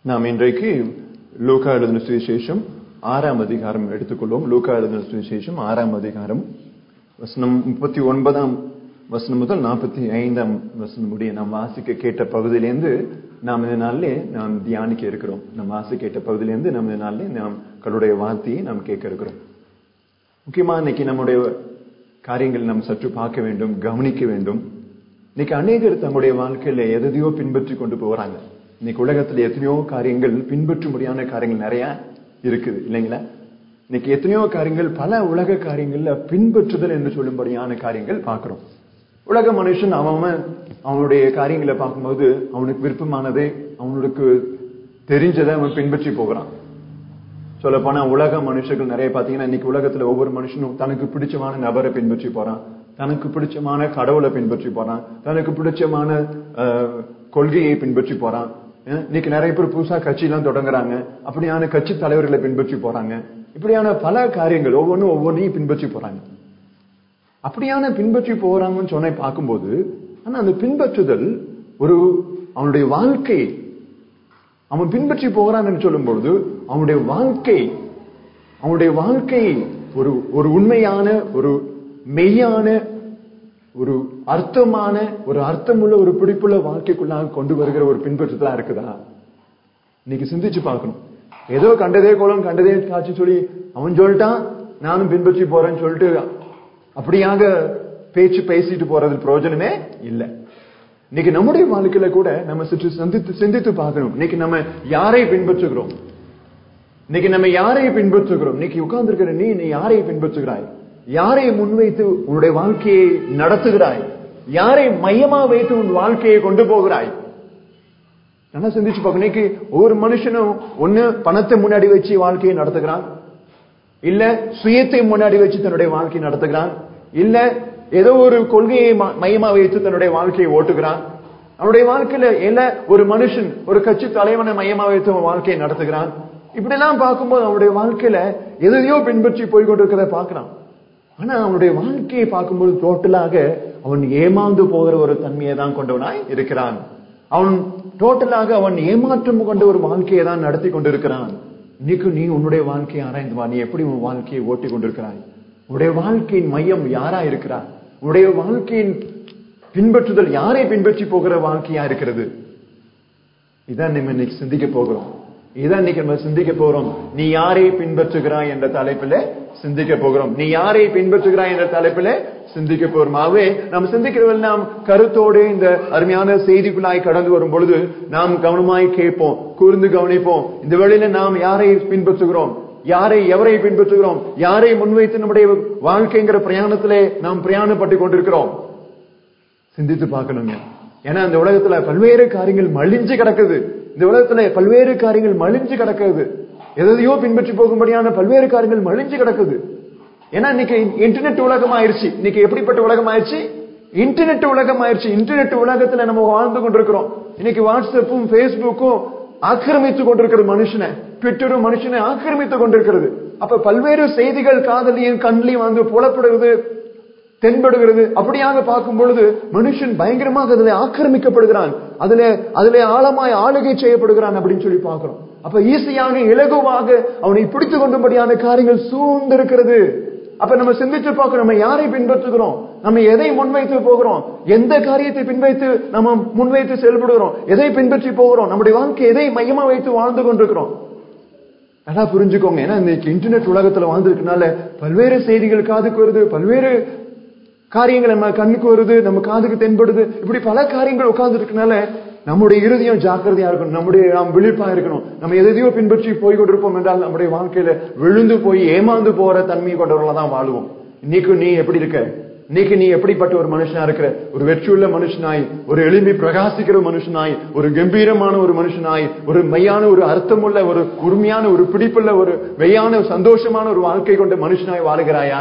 நாம் இன்றைக்கு லூக்கா எழுதின சுவிசேஷம் ஆறாம் அதிகாரம் எடுத்துக்கொள்வோம் லூக்கா எழுதின சுவிசேஷம் ஆறாம் அதிகாரம் வசனம் முப்பத்தி ஒன்பதாம் வசனம் முதல் நாற்பத்தி ஐந்தாம் வசனம் முடிய நாம் வாசிக்க கேட்ட பகுதியிலேருந்து நாம் இந்த நாளிலே நாம் தியானிக்க இருக்கிறோம் நாம் வாசிக்க கேட்ட பகுதியிலேருந்து நம்ம இந்த நாளிலே நாம் கடவுடைய வார்த்தையை நாம் கேட்க இருக்கிறோம் முக்கியமா இன்னைக்கு நம்முடைய காரியங்கள் நாம் சற்று பார்க்க வேண்டும் கவனிக்க வேண்டும் இன்னைக்கு அநேகர் தங்களுடைய வாழ்க்கையில எதையோ பின்பற்றி கொண்டு போறாங்க இன்னைக்கு உலகத்துல எத்தனையோ காரியங்கள் பின்பற்றும்படியான காரியங்கள் நிறைய இருக்குது இல்லைங்களா இன்னைக்கு எத்தனையோ காரியங்கள் பல உலக காரியங்கள்ல பின்பற்றுதல் என்று சொல்லும்படியான காரியங்கள் பார்க்கிறோம் உலக மனுஷன் அவன் அவனுடைய காரியங்களை பார்க்கும்போது அவனுக்கு விருப்பமானதை அவனுக்கு தெரிஞ்சதை அவன் பின்பற்றி போகிறான் சொல்ல போனா உலக மனுஷர்கள் நிறைய பாத்தீங்கன்னா இன்னைக்கு உலகத்துல ஒவ்வொரு மனுஷனும் தனக்கு பிடிச்சமான நபரை பின்பற்றி போறான் தனக்கு பிடிச்சமான கடவுளை பின்பற்றி போறான் தனக்கு பிடிச்சமான கொள்கையை பின்பற்றி போறான் இன்னைக்கு நிறைய பேர் புதுசா கட்சி எல்லாம் தொடங்குறாங்க அப்படியான கட்சி தலைவர்களை பின்பற்றி போறாங்க இப்படியான பல காரியங்கள் ஒவ்வொன்றும் ஒவ்வொன்றையும் பின்பற்றி போறாங்க அப்படியான பின்பற்றி போறாங்கன்னு சொன்ன பார்க்கும்போது ஆனா அந்த பின்பற்றுதல் ஒரு அவனுடைய வாழ்க்கை அவன் பின்பற்றி போகிறான் என்று சொல்லும் பொழுது அவனுடைய வாழ்க்கை அவனுடைய வாழ்க்கை ஒரு ஒரு உண்மையான ஒரு மெய்யான ஒரு அர்த்தமான ஒரு அர்த்தமுள்ள ஒரு பிடிப்புள்ள வாழ்க்கைக்குள்ளாக கொண்டு வருகிற ஒரு பின்பற்றுதலா இருக்குதா இன்னைக்கு சிந்திச்சு பார்க்கணும் ஏதோ கண்டதே கோலம் கண்டதே காட்சி சொல்லி அவன் சொல்லிட்டான் நானும் பின்பற்றி போறேன்னு சொல்லிட்டு அப்படியாக பேச்சு பேசிட்டு போறது பிரயோஜனமே இல்லை இன்னைக்கு நம்முடைய வாழ்க்கையில கூட நம்ம சற்று சந்தித்து சிந்தித்து பார்க்கணும் இன்னைக்கு நம்ம யாரை பின்பற்றுகிறோம் இன்னைக்கு நம்ம யாரை பின்பற்றுகிறோம் இன்னைக்கு உட்கார்ந்து இருக்கிற நீ நீ யாரை பின்பற்றுகிறாய் யாரை முன்வைத்து உன்னுடைய வாழ்க்கையை நடத்துகிறாய் யாரை மையமா வைத்து உன் வாழ்க்கையை கொண்டு போகிறாய் நல்லா சிந்திச்சு பார்க்க இன்னைக்கு ஒவ்வொரு மனுஷனும் ஒண்ணு பணத்தை முன்னாடி வச்சு வாழ்க்கையை நடத்துகிறான் இல்ல சுயத்தை முன்னாடி வச்சு தன்னுடைய வாழ்க்கையை நடத்துகிறான் இல்ல ஏதோ ஒரு கொள்கையை மையமா வைத்து தன்னுடைய வாழ்க்கையை ஓட்டுகிறான் அவனுடைய வாழ்க்கையில இல்ல ஒரு மனுஷன் ஒரு கட்சி தலைவனை மையமா வைத்து அவன் வாழ்க்கையை நடத்துகிறான் இப்படி எல்லாம் பார்க்கும்போது அவனுடைய வாழ்க்கையில எதையோ பின்பற்றி போய் கொண்டிருக்கிறத பார்க்கிறான் ஆனா அவனுடைய வாழ்க்கையை பார்க்கும்போது டோட்டலாக அவன் ஏமாந்து போகிற ஒரு தன்மையை தான் கொண்டவனாய் இருக்கிறான் அவன் டோட்டலாக அவன் ஏமாற்றம் கொண்ட ஒரு வாழ்க்கையை தான் நடத்தி கொண்டிருக்கிறான் இன்னைக்கு நீ உன்னுடைய வாழ்க்கையை ஆராய்ந்து வா நீ எப்படி உன் வாழ்க்கையை ஓட்டி கொண்டிருக்கிறாய் உன்னுடைய வாழ்க்கையின் மையம் யாரா இருக்கிறார் உன்னுடைய வாழ்க்கையின் பின்பற்றுதல் யாரை பின்பற்றி போகிற வாழ்க்கையா இருக்கிறது இதான் நம்ம இன்னைக்கு சிந்திக்க போகிறோம் இதான் இன்னைக்கு நம்ம சிந்திக்க போகிறோம் நீ யாரை பின்பற்றுகிறாய் என்ற தலைப்பில சிந்திக்க போகிறோம் நீ யாரை பின்பற்றுகிறாய் என்ற தலைப்பில சிந்திக்க போகிறோம் ஆகவே நாம் சிந்திக்கிறவெல்லாம் கருத்தோடு இந்த அருமையான செய்திக்குள்ளாய் கடந்து வரும் பொழுது நாம் கவனமாய் கேட்போம் கூர்ந்து கவனிப்போம் இந்த வேளையில நாம் யாரை பின்பற்றுகிறோம் யாரை எவரை பின்பற்றுகிறோம் யாரை முன்வைத்து நம்முடைய வாழ்க்கைங்கிற பிரயாணத்திலே நாம் பிரயாணப்பட்டு கொண்டிருக்கிறோம் சிந்தித்து பார்க்கணுங்க ஏன்னா இந்த உலகத்துல பல்வேறு காரியங்கள் மலிஞ்சு கிடக்குது இந்த உலகத்துல பல்வேறு காரியங்கள் மலிஞ்சு கிடக்குது எதையோ பின்பற்றி போகும்படியான பல்வேறு காரியங்கள் மலிஞ்சு கிடக்குது ஏன்னா இன்னைக்கு இன்டர்நெட் உலகம் ஆயிருச்சு இன்னைக்கு எப்படிப்பட்ட உலகம் ஆயிருச்சு இன்டர்நெட் உலகம் ஆயிருச்சு இன்டர்நெட் உலகத்துல நம்ம வாழ்ந்து கொண்டிருக்கிறோம் இன்னைக்கு வாட்ஸ்அப்பும் பேஸ்புக்கும் ஆக்கிரமித்து கொண்டிருக்கிற மனுஷனை ட்விட்டரும் மனுஷனை ஆக்கிரமித்துக் கொண்டிருக்கிறது அப்ப பல்வேறு செய்திகள் காதலியும் கண்லையும் வந்து புலப்படுகிறது தென்படுகிறது அப்படியாக பார்க்கும் பொழுது மனுஷன் பயங்கரமாக அதில் ஆக்கிரமிக்கப்படுகிறான் அதுல அதுல ஆழமாய் ஆளுகை செய்யப்படுகிறான் அப்படின்னு சொல்லி பார்க்கிறோம் அப்ப ஈஸியாக இலகுவாக அவனை பிடித்துக் கொண்டுபடியான காரியங்கள் சூழ்ந்திருக்கிறது அப்ப நம்ம சிந்திச்சு பார்க்கிறோம் நம்ம யாரை பின்பற்றுகிறோம் நம்ம எதை முன்வைத்து போகிறோம் எந்த காரியத்தை பின்வைத்து நம்ம முன்வைத்து செயல்படுகிறோம் எதை பின்பற்றி போகிறோம் நம்முடைய வாழ்க்கை எதை மையமா வைத்து வாழ்ந்து கொண்டிருக்கிறோம் நல்லா புரிஞ்சுக்கோங்க ஏன்னா இன்னைக்கு இன்டர்நெட் உலகத்துல வாழ்ந்துருக்கனால பல்வேறு செய்திகள் காதுக்கு வருது பல்வேறு காரியங்கள் நம்ம கண்ணுக்கு வருது நம்ம காதுக்கு தென்படுது இப்படி பல காரியங்கள் உட்கார்ந்து இருக்கனால நம்முடைய இறுதியும் ஜாக்கிரதையா இருக்கணும் நம்முடைய நாம் விழிப்பா இருக்கணும் நம்ம எதையோ பின்பற்றி போய் கொண்டிருப்போம் என்றால் நம்முடைய வாழ்க்கையில விழுந்து போய் ஏமாந்து போற தன்மை கொண்டவர்களா தான் வாழுவோம் இன்னைக்கு நீ எப்படி இருக்க இன்னைக்கு நீ எப்படிப்பட்ட ஒரு மனுஷனா இருக்கிற ஒரு வெற்றியுள்ள மனுஷனாய் ஒரு எளிமை பிரகாசிக்கிற மனுஷனாய் ஒரு கம்பீரமான ஒரு மனுஷனாய் ஒரு மையான ஒரு அர்த்தமுள்ள ஒரு உரிமையான ஒரு பிடிப்புள்ள ஒரு மெய்யான சந்தோஷமான ஒரு வாழ்க்கை கொண்ட மனுஷனாய் வாழுகிறாயா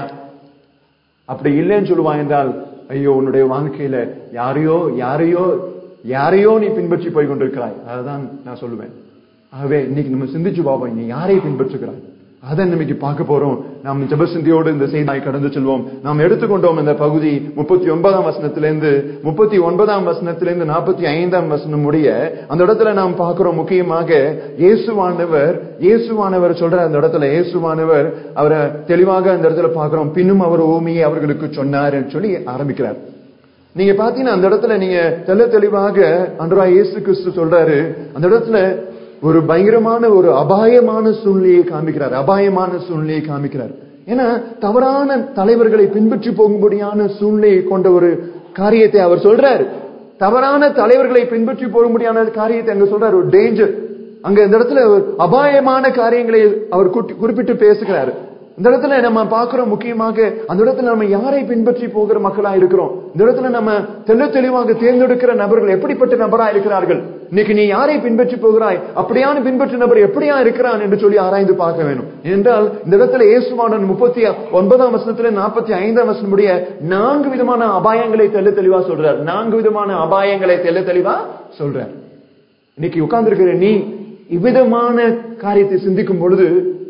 அப்படி இல்லைன்னு சொல்லுவான் என்றால் ஐயோ உன்னுடைய வாழ்க்கையில யாரையோ யாரையோ யாரையோ நீ பின்பற்றி போய் கொண்டிருக்கிறாய் அதுதான் நான் சொல்லுவேன் ஆகவே இன்னைக்கு நம்ம சிந்திச்சு பார்ப்போம் நீ யாரை பின்பற்றுகிறாய் அதை இன்னைக்கு பார்க்க போறோம் நாம் ஜபசிந்தியோடு இந்த செய்தியை கடந்து செல்வோம் நாம் எடுத்துக்கொண்டோம் இந்த பகுதி முப்பத்தி ஒன்பதாம் வசனத்திலிருந்து முப்பத்தி ஒன்பதாம் வசனத்திலிருந்து நாற்பத்தி ஐந்தாம் வசனம் முடிய அந்த இடத்துல நாம் பார்க்கிறோம் முக்கியமாக இயேசுவானவர் இயேசுவானவர் சொல்ற அந்த இடத்துல இயேசுவானவர் அவரை தெளிவாக அந்த இடத்துல பார்க்கிறோம் பின்னும் அவர் ஓமியை அவர்களுக்கு சொன்னார் சொல்லி ஆரம்பிக்கிறார் நீங்க பாத்தீங்கன்னா அந்த இடத்துல நீங்க தெல்ல தெளிவாக அன்றா இயேசு கிறிஸ்து சொல்றாரு அந்த இடத்துல ஒரு பயங்கரமான ஒரு அபாயமான சூழ்நிலையை காமிக்கிறார் அபாயமான சூழ்நிலையை காமிக்கிறார் ஏன்னா தவறான தலைவர்களை பின்பற்றி போகும்படியான சூழ்நிலையை கொண்ட ஒரு காரியத்தை அவர் சொல்றாரு தவறான தலைவர்களை பின்பற்றி போகும்படியான காரியத்தை அங்க சொல்றாரு ஒரு டேஞ்சர் அங்க இந்த இடத்துல ஒரு அபாயமான காரியங்களை அவர் குறி- குறிப்பிட்டு பேசுகிறாரு இந்த இடத்துல நம்ம பார்க்கிறோம் முக்கியமாக அந்த இடத்துல நம்ம யாரை பின்பற்றி போகிற மக்களா இருக்கிறோம் இந்த இடத்துல நம்ம தெள்ள தெளிவாக தேர்ந்தெடுக்கிற நபர்கள் எப்படிப்பட்ட நபரா இருக்கிறார்கள் இன்னைக்கு நீ யாரை பின்பற்றி போகிறாய் அப்படியான பின்பற்ற நபர் எப்படியா இருக்கிறான் என்று சொல்லி ஆராய்ந்து பார்க்க வேண்டும் என்றால் இந்த இடத்துல இயேசுவானன் முப்பத்தி ஒன்பதாம் வசனத்துல நாற்பத்தி ஐந்தாம் வசனம் முடிய நான்கு விதமான அபாயங்களை தெள்ள தெளிவா சொல்றார் நான்கு விதமான அபாயங்களை தெள்ள தெளிவா சொல்றார் இன்னைக்கு உட்கார்ந்திருக்கிற நீ இவ்விதமான காரியத்தை சிந்திக்கும் பொழுது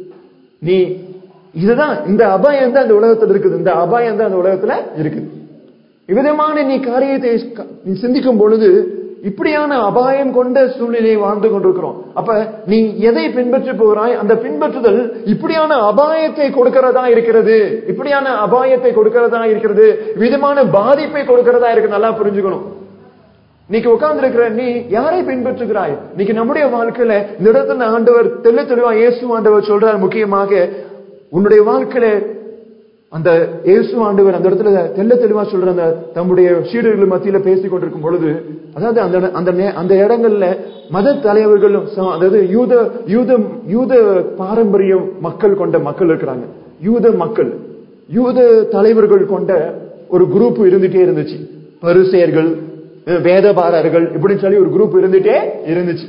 நீ இதுதான் இந்த அபாயம் தான் இந்த உலகத்துல இருக்குது இந்த அபாயம் தான் இந்த உலகத்துல இருக்குது இவ்விதமான நீ காரியத்தை க- நீ சிந்திக்கும் பொழுது இப்படியான அபாயம் கொண்ட சூழ்நிலையை வாழ்ந்து கொண்டிருக்கிறோம் அப்ப நீ எதை பின்பற்றி போகிறாய் அந்த பின்பற்றுதல் இப்படியான அபாயத்தை கொடுக்கிறதா இருக்கிறது இப்படியான அபாயத்தை கொடுக்கிறதா இருக்கிறது விதமான பாதிப்பை கொடுக்கிறதா இருக்கு நல்லா புரிஞ்சுக்கணும் இன்னைக்கு உட்கார்ந்து இருக்கிற நீ யாரை பின்பற்றுகிறாய் இன்னைக்கு நம்முடைய வாழ்க்கையில இந்த இடத்துல ஆண்டவர் தெள்ள தெளிவா இயேசு ஆண்டவர் சொல்றார் முக்கியமாக உன்னுடைய வாழ்க்கையில அந்த இயேசு ஆண்டவர் அந்த இடத்துல தெள்ள தெளிவா சொல்ற அந்த தம்முடைய சீடர்கள் மத்தியில பேசிக் கொண்டிருக்கும் பொழுது அதாவது அந்த இட- அந்த நே- அந்த இடங்கள்ல மத தலைவர்களும் ச- அதாவது யூத யூத யூத பாரம்பரிய மக்கள் கொண்ட மக்கள் இருக்கிறாங்க யூத மக்கள் யூத தலைவர்கள் கொண்ட ஒரு குரூப் இருந்துட்டே இருந்துச்சு பரிசேயர்கள் அஹ் வேதபாரர்கள் இப்படின்னு சொல்லி ஒரு குரூப் இருந்துட்டே இருந்துச்சு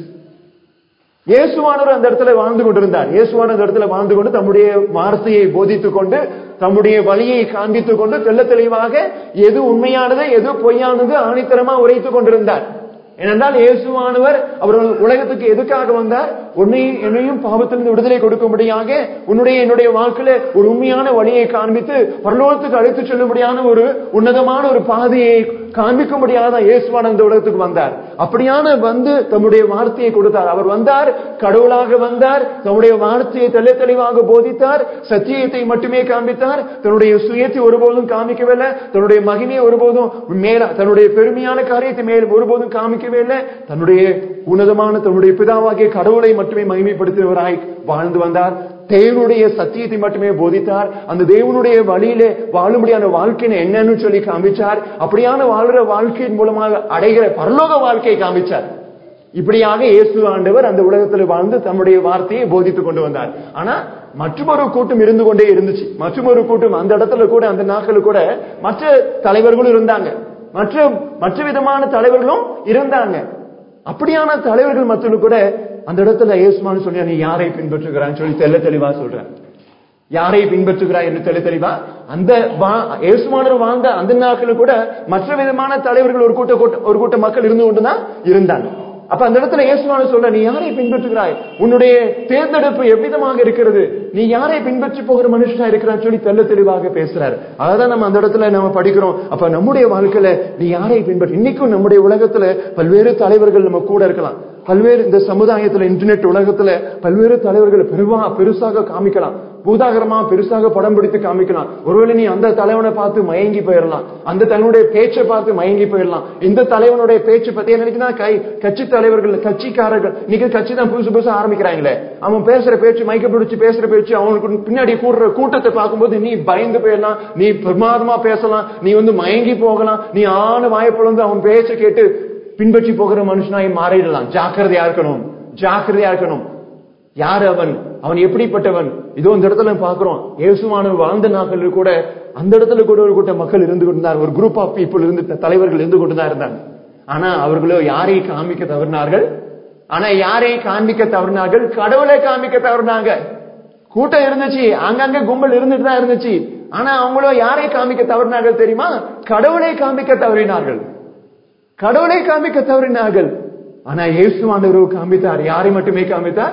இயேசுவானவர் அந்த இடத்துல வாழ்ந்து கொண்டிருந்தார் இயேசுவான அந்த இடத்துல வாழ்ந்து கொண்டு தம்முடைய வார்த்தையை போதித்துக் கொண்டு தம்முடைய வழியை காண்பித்துக் கொண்டு தெள்ள தெளிவாக எது உண்மையானது எது பொய்யானது ஆணித்தரமா உரைத்துக் கொண்டிருந்தார் ஏனென்றால் இயேசுவானவர் அவர் உலகத்துக்கு எதுக்காக வந்தார் உன்னையும் என்னையும் பாவத்திலிருந்து விடுதலை கொடுக்கும்படியாக உன்னுடைய என்னுடைய வாழ்க்கையில ஒரு உண்மையான வழியை காண்பித்து பரலோகத்துக்கு அழைத்து செல்லும்படியான ஒரு உன்னதமான ஒரு பாதையை காண்பிக்கும்படியாக தான் இயேசுவான இந்த உலகத்துக்கு வந்தார் அப்படியான வந்து தம்முடைய வார்த்தையை கொடுத்தார் அவர் வந்தார் கடவுளாக வந்தார் தம்முடைய வார்த்தையை தெள்ள தெளிவாக போதித்தார் சத்தியத்தை மட்டுமே காண்பித்தார் தன்னுடைய சுயத்தை ஒருபோதும் காமிக்கவில்லை தன்னுடைய மகிமையை ஒருபோதும் மேல தன்னுடைய பெருமையான காரியத்தை மேல் ஒருபோதும் காமிக்கவே இல்லை தன்னுடைய உன்னதமான தன்னுடைய பிதாவாகிய கடவுளை மட்டுமே மகிமைப்படுத்தியவராய் வாழ்ந்து வந்தார் தேவனுடைய சத்தியத்தை மட்டுமே போதித்தார் அந்த தேவனுடைய வழியிலே வாழும்படியான வாழ்க்கையை என்னன்னு சொல்லி காமிச்சார் அப்படியான வாழ்ற வாழ்க்கையின் மூலமாக அடைகிற பரலோக வாழ்க்கையை காமிச்சார் இப்படியாக இயேசு ஆண்டவர் அந்த உலகத்தில் வாழ்ந்து தம்முடைய வார்த்தையை போதித்துக் கொண்டு வந்தார் ஆனா மற்றொரு கூட்டம் இருந்து கொண்டே இருந்துச்சு மற்றொரு கூட்டம் அந்த இடத்துல கூட அந்த நாட்கள் கூட மற்ற தலைவர்களும் இருந்தாங்க மற்ற மற்ற விதமான தலைவர்களும் இருந்தாங்க அப்படியான தலைவர்கள் மத்தியில் கூட அந்த இடத்துல இயேசுமான்னு சொன்னியா நீ யாரை பின்பற்றுகிறான்னு சொல்லி தெள்ள தெளிவா சொல்றேன் யாரை பின்பற்றுகிறாய் என்று தெளி தெளிவா அந்த வா- இயேசுமானவர் வாழ்ந்த அந்த நாட்களில் கூட மற்ற விதமான தலைவர்கள் ஒரு கூட்ட கூட்ட- ஒரு கூட்ட மக்கள் இருந்து கொண்டுதான் இருந்தாங்க அப்ப அந்த இடத்துல இயேசுவான சொல்ற நீ யாரை பின்பற்றுகிறாய் உன்னுடைய தேர்ந்தெடுப்பு எவ்விதமாக இருக்கிறது நீ யாரை பின்பற்றி போகிற மனுஷனா இருக்கிறான்னு சொல்லி தெள்ள தெளிவாக பேசுறாரு அதான் நம்ம அந்த இடத்துல நம்ம படிக்கிறோம் அப்ப நம்முடைய வாழ்க்கையில நீ யாரை பின்பற்ற இன்னைக்கும் நம்முடைய உலகத்துல பல்வேறு தலைவர்கள் நம்ம கூட இருக்கலாம் பல்வேறு இந்த சமுதாயத்துல இன்டர்நெட் உலகத்துல பல்வேறு தலைவர்கள் பெருவா பெருசாக காமிக்கலாம் பூதாகரமா பெருசாக படம் பிடித்து காமிக்கலாம் ஒருவேளை நீ அந்த தலைவனை பார்த்து மயங்கி போயிடலாம் அந்த தலைவனுடைய பேச்சை பார்த்து மயங்கி போயிடலாம் இந்த தலைவனுடைய பேச்சு பத்தி நினைக்கிறா கை கட்சி தலைவர்கள் கட்சிக்காரர்கள் இன்னைக்கு கட்சி தான் புதுசு புதுசா ஆரம்பிக்கிறாங்களே அவன் பேசுற பேச்சு மயக்க பிடிச்சு பேசுற பேச்சு அவனுக்கு பின்னாடி கூடுற கூட்டத்தை பார்க்கும்போது நீ பயந்து போயிடலாம் நீ பிரமாதமா பேசலாம் நீ வந்து மயங்கி போகலாம் நீ ஆன வாய்ப்புலந்து அவன் பேச்சை கேட்டு பின்பற்றி போகிற மனுஷனாய் மாறிடலாம் ஜாக்கிரதையா இருக்கணும் ஜாக்கிரதையா இருக்கணும் யார் அவன் அவன் எப்படிப்பட்டவன் இதோ இந்த இடத்துல பார்க்கிறோம் இயேசுவானவர் வாழ்ந்த நாட்களில் கூட அந்த இடத்துல கூட ஒரு கூட்ட மக்கள் இருந்து கொண்டிருந்தார் ஒரு குரூப் ஆஃப் பீப்புள் இருந்து தலைவர்கள் இருந்து கொண்டுதான் இருந்தாங்க ஆனா அவர்களோ யாரை காமிக்க தவறினார்கள் ஆனா யாரை காண்பிக்க தவறினார்கள் கடவுளை காமிக்க தவறினாங்க கூட்டம் இருந்துச்சு அங்கங்க கும்பல் இருந்துட்டு தான் இருந்துச்சு ஆனா அவங்களோ யாரை காமிக்க தவறினார்கள் தெரியுமா கடவுளை காமிக்க தவறினார்கள் கடவுளை காமிக்க தவறினார்கள் ஆனா இயேசுவானவரோ காமித்தார் யாரை மட்டுமே காமித்தார்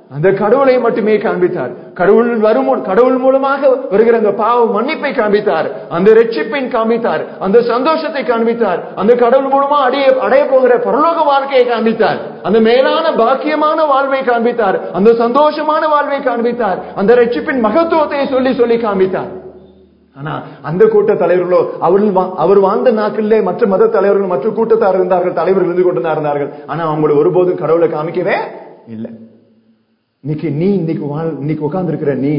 அந்த கடவுளை மட்டுமே காண்பித்தார் கடவுள் வரும் கடவுள் மூலமாக வருகிற அந்த பாவ மன்னிப்பை காண்பித்தார் அந்த ரட்சிப்பை காண்பித்தார் அந்த சந்தோஷத்தை காண்பித்தார் அந்த கடவுள் மூலமா அடைய அடைய போகிற பரலோக வாழ்க்கையை காண்பித்தார் அந்த மேலான பாக்கியமான வாழ்வை காண்பித்தார் அந்த சந்தோஷமான வாழ்வை காண்பித்தார் அந்த ரட்சிப்பின் மகத்துவத்தை சொல்லி சொல்லி காண்பித்தார் ஆனா அந்த கூட்ட தலைவர்களோ அவர் அவர் வாழ்ந்த நாட்களிலே மற்ற மத தலைவர்கள் மற்ற கூட்டத்தார் இருந்தார்கள் தலைவர்கள் இருந்து கொண்டு இருந்தார்கள் ஆனா அவங்களை ஒருபோதும் கடவுளை காமிக்கவே இல்லை இன்னைக்கு நீ இன்னைக்கு வாழ் இன்னைக்கு உட்கார்ந்து இருக்கிற நீ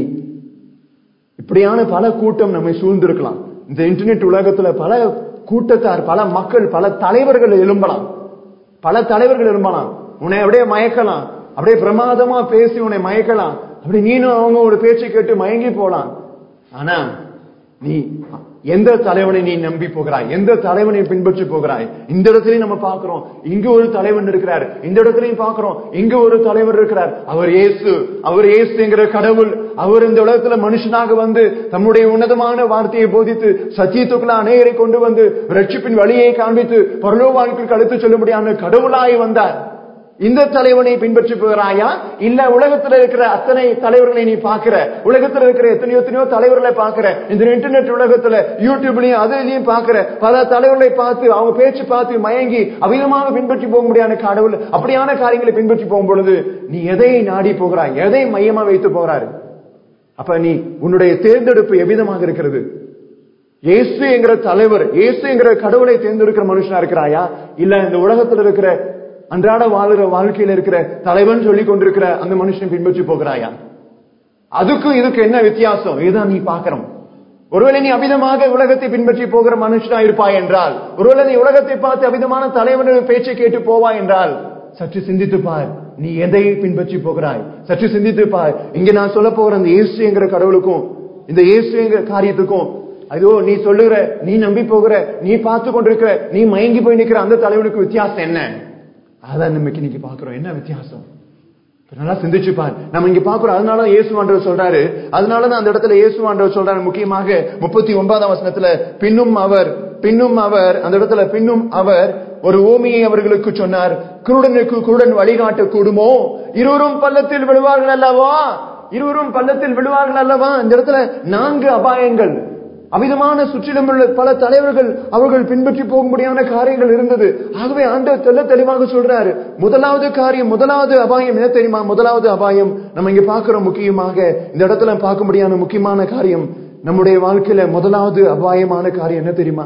இப்படியான பல கூட்டம் நம்மை சூழ்ந்திருக்கலாம் இந்த இன்டர்நெட் உலகத்துல பல கூட்டத்தார் பல மக்கள் பல தலைவர்கள் எழும்பலாம் பல தலைவர்கள் எழும்பலாம் உன்னை அப்படியே மயக்கலாம் அப்படியே பிரமாதமா பேசி உன்னை மயக்கலாம் அப்படி நீனும் அவங்க ஒரு பேச்சை கேட்டு மயங்கி போலாம் ஆனா நீ எந்த தலைவனை நீ நம்பி போகிறாய் எந்த தலைவனை பின்பற்றி போகிறாய் இந்த இடத்துலயும் நம்ம பார்க்கிறோம் இங்க ஒரு தலைவன் இருக்கிறார் இந்த இடத்துலயும் பார்க்கிறோம் இங்க ஒரு தலைவர் இருக்கிறார் அவர் இயேசு அவர் இயேசுங்கிற கடவுள் அவர் இந்த உலகத்துல மனுஷனாக வந்து தம்முடைய உன்னதமான வார்த்தையை போதித்து சத்தியத்துக்குள்ள அநேகரை கொண்டு வந்து ரட்சிப்பின் வழியை காண்பித்து பரலோ வாழ்க்கைக்கு அழைத்து செல்லும்படியான கடவுளாய் வந்தார் இந்த தலைவனை பின்பற்றி போகிறாயா இல்ல உலகத்துல இருக்கிற அத்தனை தலைவர்களை நீ பாக்குற உலகத்துல இருக்கிற எத்தனையோ எத்தனையோ தலைவர்களை பாக்குற இந்த இன்டர்நெட் உலகத்துல யூடியூப்லயும் அதுலயும் பாக்குற பல தலைவர்களை பார்த்து அவங்க பேச்சு பார்த்து மயங்கி அவிதமாக பின்பற்றி போக முடியாத கடவுள் அப்படியான காரியங்களை பின்பற்றி போகும் பொழுது நீ எதை நாடி போகிறாய் எதை மையமா வைத்து போகிறாரு அப்ப நீ உன்னுடைய தேர்ந்தெடுப்பு எவ்விதமாக இருக்கிறது இயேசு என்கிற தலைவர் இயேசு என்கிற கடவுளை தேர்ந்தெடுக்கிற மனுஷனா இருக்கிறாயா இல்ல இந்த உலகத்துல இருக்கிற அன்றாட வாழுற வாழ்க்கையில இருக்கிற தலைவன் சொல்லி கொண்டிருக்கிற அந்த மனுஷனை பின்பற்றி போகிறாயா அதுக்கும் இதுக்கு என்ன வித்தியாசம் இதுதான் நீ பாக்கிறோம் ஒருவேளை நீ அபிதமாக உலகத்தை பின்பற்றி போகிற மனுஷனா இருப்பாய் என்றால் ஒருவேளை நீ உலகத்தை பார்த்து அபிதமான தலைவனின் பேச்சை கேட்டு போவாய் என்றால் சற்று சிந்தித்து பார் நீ எதை பின்பற்றி போகிறாய் சற்று சிந்தித்து பார் இங்க நான் சொல்ல போகிற அந்த இயேசு என்கிற கடவுளுக்கும் இந்த இயேசு என்கிற காரியத்துக்கும் ஐயோ நீ சொல்லுகிற நீ நம்பி போகிற நீ பார்த்து கொண்டிருக்கிற நீ மயங்கி போய் நிக்கிற அந்த தலைவனுக்கு வித்தியாசம் என்ன அதான் நம்ம இன்னைக்கு பாக்குறோம் என்ன வித்தியாசம் நல்லா சிந்திச்சு பார் நம்ம இங்க பாக்குறோம் அதனால இயேசுவாண்டவர் சொல்றாரு அதனாலதான் அந்த இடத்துல இயேசுவாண்டவர் சொல்றாரு முக்கியமாக முப்பத்தி ஒன்பதாம் வசனத்துல பின்னும் அவர் பின்னும் அவர் அந்த இடத்துல பின்னும் அவர் ஒரு ஓமியை அவர்களுக்கு சொன்னார் குருடனுக்கு குருடன் வழிகாட்ட கூடுமோ இருவரும் பள்ளத்தில் விழுவார்கள் அல்லவா இருவரும் பள்ளத்தில் விழுவார்கள் அல்லவா இந்த இடத்துல நான்கு அபாயங்கள் அமிதமான சுற்றிலும் உள்ள பல தலைவர்கள் அவர்கள் பின்பற்றி போக முடியாத காரியங்கள் இருந்தது ஆகவே ஆண்டவர் தெல்ல தெளிவாக சொல்றாரு முதலாவது காரியம் முதலாவது அபாயம் என்ன தெரியுமா முதலாவது அபாயம் நம்ம இங்க பாக்குறோம் முக்கியமாக இந்த இடத்துல பார்க்க முடியாத முக்கியமான காரியம் நம்முடைய வாழ்க்கையில முதலாவது அபாயமான காரியம் என்ன தெரியுமா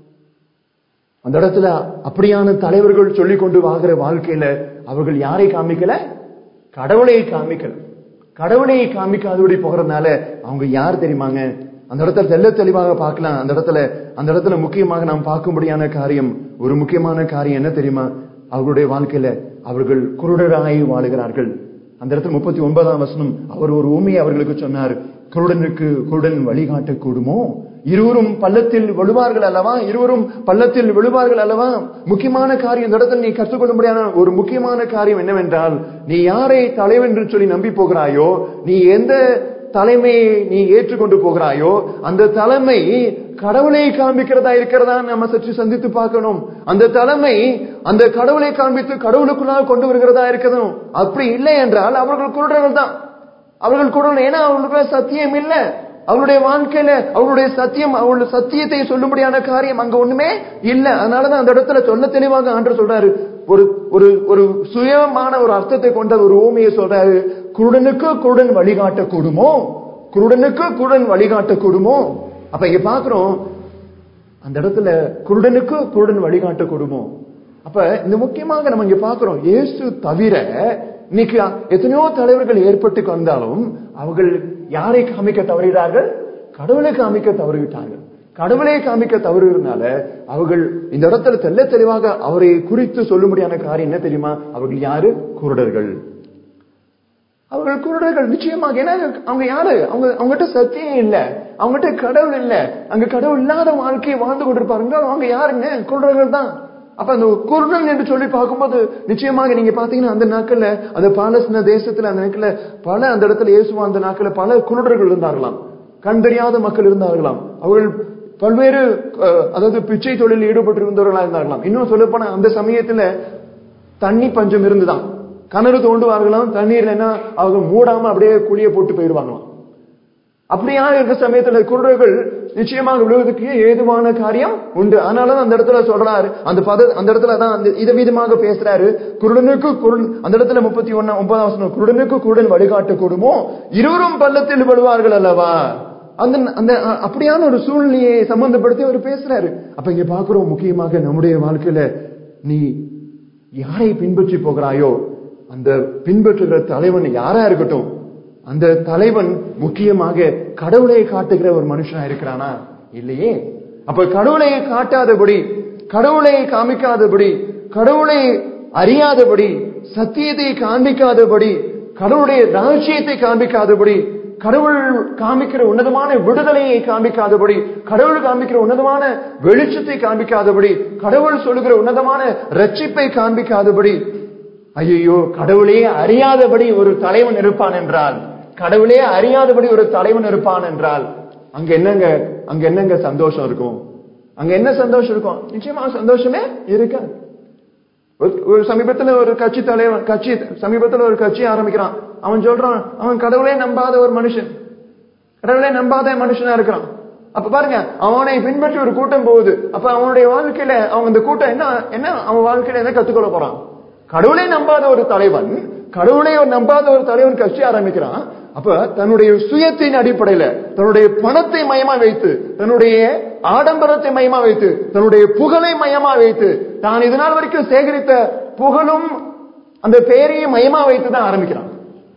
அந்த இடத்துல அப்படியான தலைவர்கள் சொல்லி கொண்டு வாங்குற வாழ்க்கையில அவர்கள் யாரை காமிக்கல கடவுளை காமிக்கல கடவுளை காமிக்காதபடி போகிறதுனால அவங்க யார் தெரியுமாங்க அந்த இடத்துல தெல்ல தெளிவாக பார்க்கலாம் அந்த இடத்துல அந்த இடத்துல முக்கியமாக நாம் பார்க்கும்படியான காரியம் ஒரு முக்கியமான காரியம் என்ன தெரியுமா அவர்களுடைய வாழ்க்கையில அவர்கள் குருடராய் வாழுகிறார்கள் அந்த இடத்துல முப்பத்தி ஒன்பதாம் வசனம் அவர் ஒரு உண்மையை அவர்களுக்கு சொன்னார் குருடனுக்கு குருடன் வழிகாட்ட கூடுமோ இருவரும் பள்ளத்தில் விழுவார்கள் அல்லவா இருவரும் பள்ளத்தில் விழுவார்கள் அல்லவா முக்கியமான காரியம் இந்த இடத்துல நீ கற்றுக்கொள்ள முடியாத ஒரு முக்கியமான காரியம் என்னவென்றால் நீ யாரை தலைவன் என்று சொல்லி நம்பி போகிறாயோ நீ எந்த தலைமையை நீ ஏற்றுக்கொண்டு போகிறாயோ அந்த தலைமை கடவுளை காண்பிக்கிறதா இருக்கிறதா நம்ம சற்று சந்தித்து பார்க்கணும் அந்த தலைமை அந்த கடவுளை காண்பித்து கடவுளுக்குள்ளாக கொண்டு வருகிறதா இருக்கணும் அப்படி இல்லை என்றால் அவர்கள் குருடர்கள் தான் அவர்கள் குருடன் ஏன்னா அவர்களுக்கு சத்தியம் இல்லை அவருடைய வாழ்க்கையில அவருடைய சத்தியம் அவருடைய சத்தியத்தை சொல்லும்படியான காரியம் அங்க ஒண்ணுமே இல்ல அதனாலதான் அந்த இடத்துல சொல்ல தெளிவாக ஆண்டு சொல்றாரு ஒரு ஒரு ஒரு சுயமான ஒரு அர்த்தத்தை கொண்ட ஒரு ஊமையை சொல்றாரு குருடனுக்கு குருடன் வழிகாட்ட கூடுமோ குருடனுக்கு குருடன் வழிகாட்ட கூடுமோ அப்ப இங்க பாக்குறோம் அந்த இடத்துல குருடனுக்கு குருடன் வழிகாட்ட கூடுமோ அப்ப இந்த முக்கியமாக நம்ம இங்க பாக்குறோம் இயேசு தவிர இன்னைக்கு எத்தனையோ தலைவர்கள் ஏற்பட்டு வந்தாலும் அவர்கள் யாரை காமிக்க தவறுகிறார்கள் கடவுளை காமிக்க தவறுவிட்டார்கள் கடவுளை காமிக்க தவறுகிறதுனால அவர்கள் இந்த இடத்துல தெல்ல தெளிவாக அவரை குறித்து சொல்லும்படியான காரியம் என்ன தெரியுமா அவர்கள் யாரு குருடர்கள் அவர்கள் குருடர்கள் நிச்சயமாக ஏன்னா அவங்க யாரு அவங்க அவங்ககிட்ட சத்தியம் இல்ல அவங்ககிட்ட கடவுள் இல்ல அங்க கடவுள் இல்லாத வாழ்க்கையை வாழ்ந்து கொண்டிருப்பாருங்க அவங்க யாருங்க குருடர்கள் தான் அப்ப அந்த குருடன் என்று சொல்லி பார்க்கும்போது நிச்சயமாக நீங்க பாத்தீங்கன்னா அந்த நாட்கள்ல அந்த பாலஸ்தீன தேசத்துல அந்த நாட்கள்ல பல அந்த இடத்துல இயேசுவா அந்த நாட்கள்ல பல குருடர்கள் இருந்தார்களாம் கண் தெரியாத மக்கள் இருந்தார்களாம் அவர்கள் பல்வேறு அதாவது பிச்சை தொழிலில் ஈடுபட்டு இருந்தவர்களா இருந்தார்களாம் இன்னும் சொல்ல போனா அந்த சமயத்துல தண்ணி பஞ்சம் இருந்துதான் கிணறு தோண்டுவார்களாம் தண்ணீர்ல என்ன அவங்க மூடாம அப்படியே குழிய போட்டு போயிடுவாங்களாம் அப்படியா இருக்க சமயத்துல குருடர்கள் நிச்சயமாக விழுவதற்கு ஏதுவான காரியம் உண்டு அதனாலதான் அந்த இடத்துல சொல்றாரு அந்த பத அந்த இடத்துல தான் அந்த இத விதமாக பேசுறாரு குருடனுக்கு குருடன் அந்த இடத்துல முப்பத்தி ஒண்ணு ஒன்பதாம் வசனம் குருடனுக்கு குருடன் வழிகாட்ட கூடுமோ இருவரும் பள்ளத்தில் விழுவார்கள் அல்லவா அந்த அந்த அ- அப்படியான ஒரு சூழ்நிலையை சம்பந்தப்படுத்தி அவர் பேசுறாரு அப்ப இங்க பாக்குறோம் முக்கியமாக நம்முடைய வாழ்க்கையில நீ யாரை பின்பற்றி போகிறாயோ அந்த பின்பற்றுகிற தலைவன் யாரா இருக்கட்டும் அந்த தலைவன் முக்கியமாக கடவுளை காட்டுகிற ஒரு மனுஷனா இருக்கிறானா இல்லையே அப்ப கடவுளை காட்டாதபடி கடவுளை காமிக்காதபடி கடவுளை அறியாதபடி சத்தியத்தை காண்பிக்காதபடி கடவுளுடைய ரகசியத்தை காண்பிக்காதபடி கடவுள் காமிக்கிற உன்னதமான விடுதலையை காண்பிக்காதபடி கடவுள் காமிக்கிற உன்னதமான வெளிச்சத்தை காண்பிக்காதபடி கடவுள் சொல்லுகிற உன்னதமான ரட்சிப்பை காண்பிக்காதபடி ஐயோ கடவுளே அறியாதபடி ஒரு தலைவன் இருப்பான் என்றால் கடவுளே அறியாதபடி ஒரு தலைவன் இருப்பான் என்றால் அங்க என்னங்க அங்க என்னங்க சந்தோஷம் இருக்கும் அங்க என்ன சந்தோஷம் இருக்கும் நிச்சயமா சந்தோஷமே இருக்காது ஒரு- ஒரு சமீபத்துல ஒரு கட்சி தலைவன் கட்சி சமீபத்துல ஒரு கட்சி ஆரம்பிக்கிறான் அவன் சொல்றான் அவன் கடவுளே நம்பாத ஒரு மனுஷன் கடவுளே நம்பாத மனுஷனா இருக்கிறான் அப்ப பாருங்க அவனை பின்பற்றி ஒரு கூட்டம் போகுது அப்ப அவனுடைய வாழ்க்கையில அவன் இந்த கூட்டம் என்ன என்ன அவன் வாழ்க்கையில என்ன கத்துக்கொள்ள போறான் கடவுளே நம்பாத ஒரு தலைவன் கடவுளை ஒரு நம்பாத ஒரு தலைவன் கட்சி ஆரம்பிக்கிறான் அப்ப தன்னுடைய சுயத்தின் அடிப்படையில தன்னுடைய பணத்தை மையமா வைத்து தன்னுடைய ஆடம்பரத்தை மையமா வைத்து தன்னுடைய புகழை மையமா வைத்து தான் இதனால் வரைக்கும் சேகரித்த புகழும் அந்த பெயரையும் மையமா வைத்து தான் ஆரம்பிக்கிறான்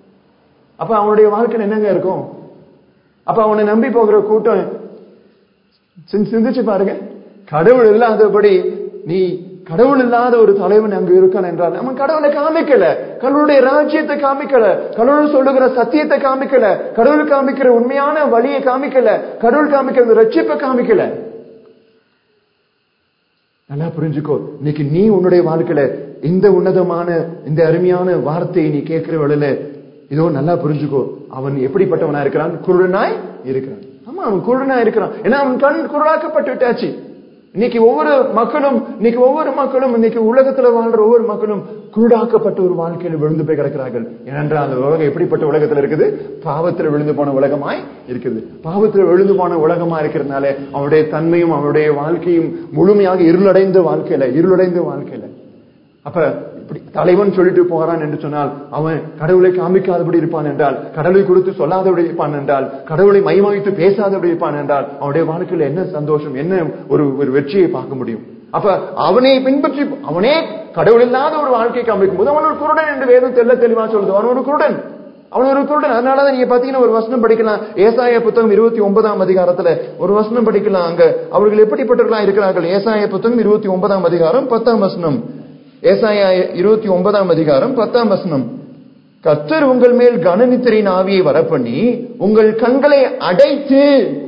அப்ப அவனுடைய வாழ்க்கையில் என்னங்க இருக்கும் அப்ப அவனை நம்பி போகிற கூட்டம் சிந்~ சிந்திச்சு பாருங்க கடவுள் இல்லாதபடி நீ கடவுள் இல்லாத ஒரு தலைவன் அங்கு இருக்கான் என்றால் அவன் கடவுளை காமிக்கல கடவுளுடைய ராஜ்யத்தை காமிக்கல கடவுள் சொல்லுகிற சத்தியத்தை காமிக்கல கடவுள் காமிக்கிற உண்மையான வழியை காமிக்கல கடவுள் காமிக்கிற ரட்சிப்பை காமிக்கல நல்லா புரிஞ்சுக்கோ இன்னைக்கு நீ உன்னுடைய வாழ்க்கையில இந்த உன்னதமான இந்த அருமையான வார்த்தையை நீ கேட்கிற வேளையில இதோ நல்லா புரிஞ்சுக்கோ அவன் எப்படிப்பட்டவனா இருக்கிறான் குருடனாய் இருக்கிறான் ஆமா அவன் குருடனா இருக்கிறான் ஏன்னா அவன் கண் குருடாக்கப்பட்டு விட்டாச்சு இன்னைக்கு ஒவ்வொரு மக்களும் இன்னைக்கு ஒவ்வொரு மக்களும் இன்னைக்கு உலகத்துல வாழ்ற ஒவ்வொரு மக்களும் குருடாக்கப்பட்ட ஒரு வாழ்க்கையில விழுந்து போய் கிடக்கிறார்கள் ஏனென்றால் அந்த உலகம் எப்படிப்பட்ட உலகத்துல இருக்குது பாவத்துல விழுந்து போன உலகமாய் இருக்குது பாவத்துல விழுந்து போன உலகமா இருக்கிறதுனால அவனுடைய தன்மையும் அவனுடைய வாழ்க்கையும் முழுமையாக இருளடைந்த வாழ்க்கையில இருளடைந்த வாழ்க்கையில அப்ப இப்படி தலைவன் சொல்லிட்டு போறான் என்று சொன்னால் அவன் கடவுளை காமிக்காதபடி இருப்பான் என்றால் கடவுளை குறித்து சொல்லாதபடி இருப்பான் என்றால் கடவுளை மைமாவித்து பேசாதபடி இருப்பான் என்றால் அவனுடைய வாழ்க்கையில என்ன சந்தோஷம் என்ன ஒரு ஒரு வெற்றியை பார்க்க முடியும் அப்ப அவனை பின்பற்றி அவனே கடவுள் இல்லாத ஒரு வாழ்க்கை காமிக்கும் போது அவன் ஒரு குருடன் என்று வேதம் தெல்ல தெளிவா சொல்லுது அவன் ஒரு குருடன் அவன் ஒரு குருடன் அதனாலதான் நீங்க பாத்தீங்கன்னா ஒரு வசனம் படிக்கலாம் ஏசாய புத்தகம் இருபத்தி ஒன்பதாம் அதிகாரத்துல ஒரு வசனம் படிக்கலாம் அங்க அவர்கள் எப்படிப்பட்டவர்களா இருக்கிறார்கள் ஏசாய புத்தகம் இருபத்தி ஒன்பதாம் அதிகாரம் பத்தாம் வசனம் ஏசாயா இருபத்தி ஒன்பதாம் அதிகாரம் பத்தாம் வசனம் கத்தர் உங்கள் மேல் கனநித்திரின் ஆவியை வரப்பண்ணி உங்கள் கண்களை அடைத்து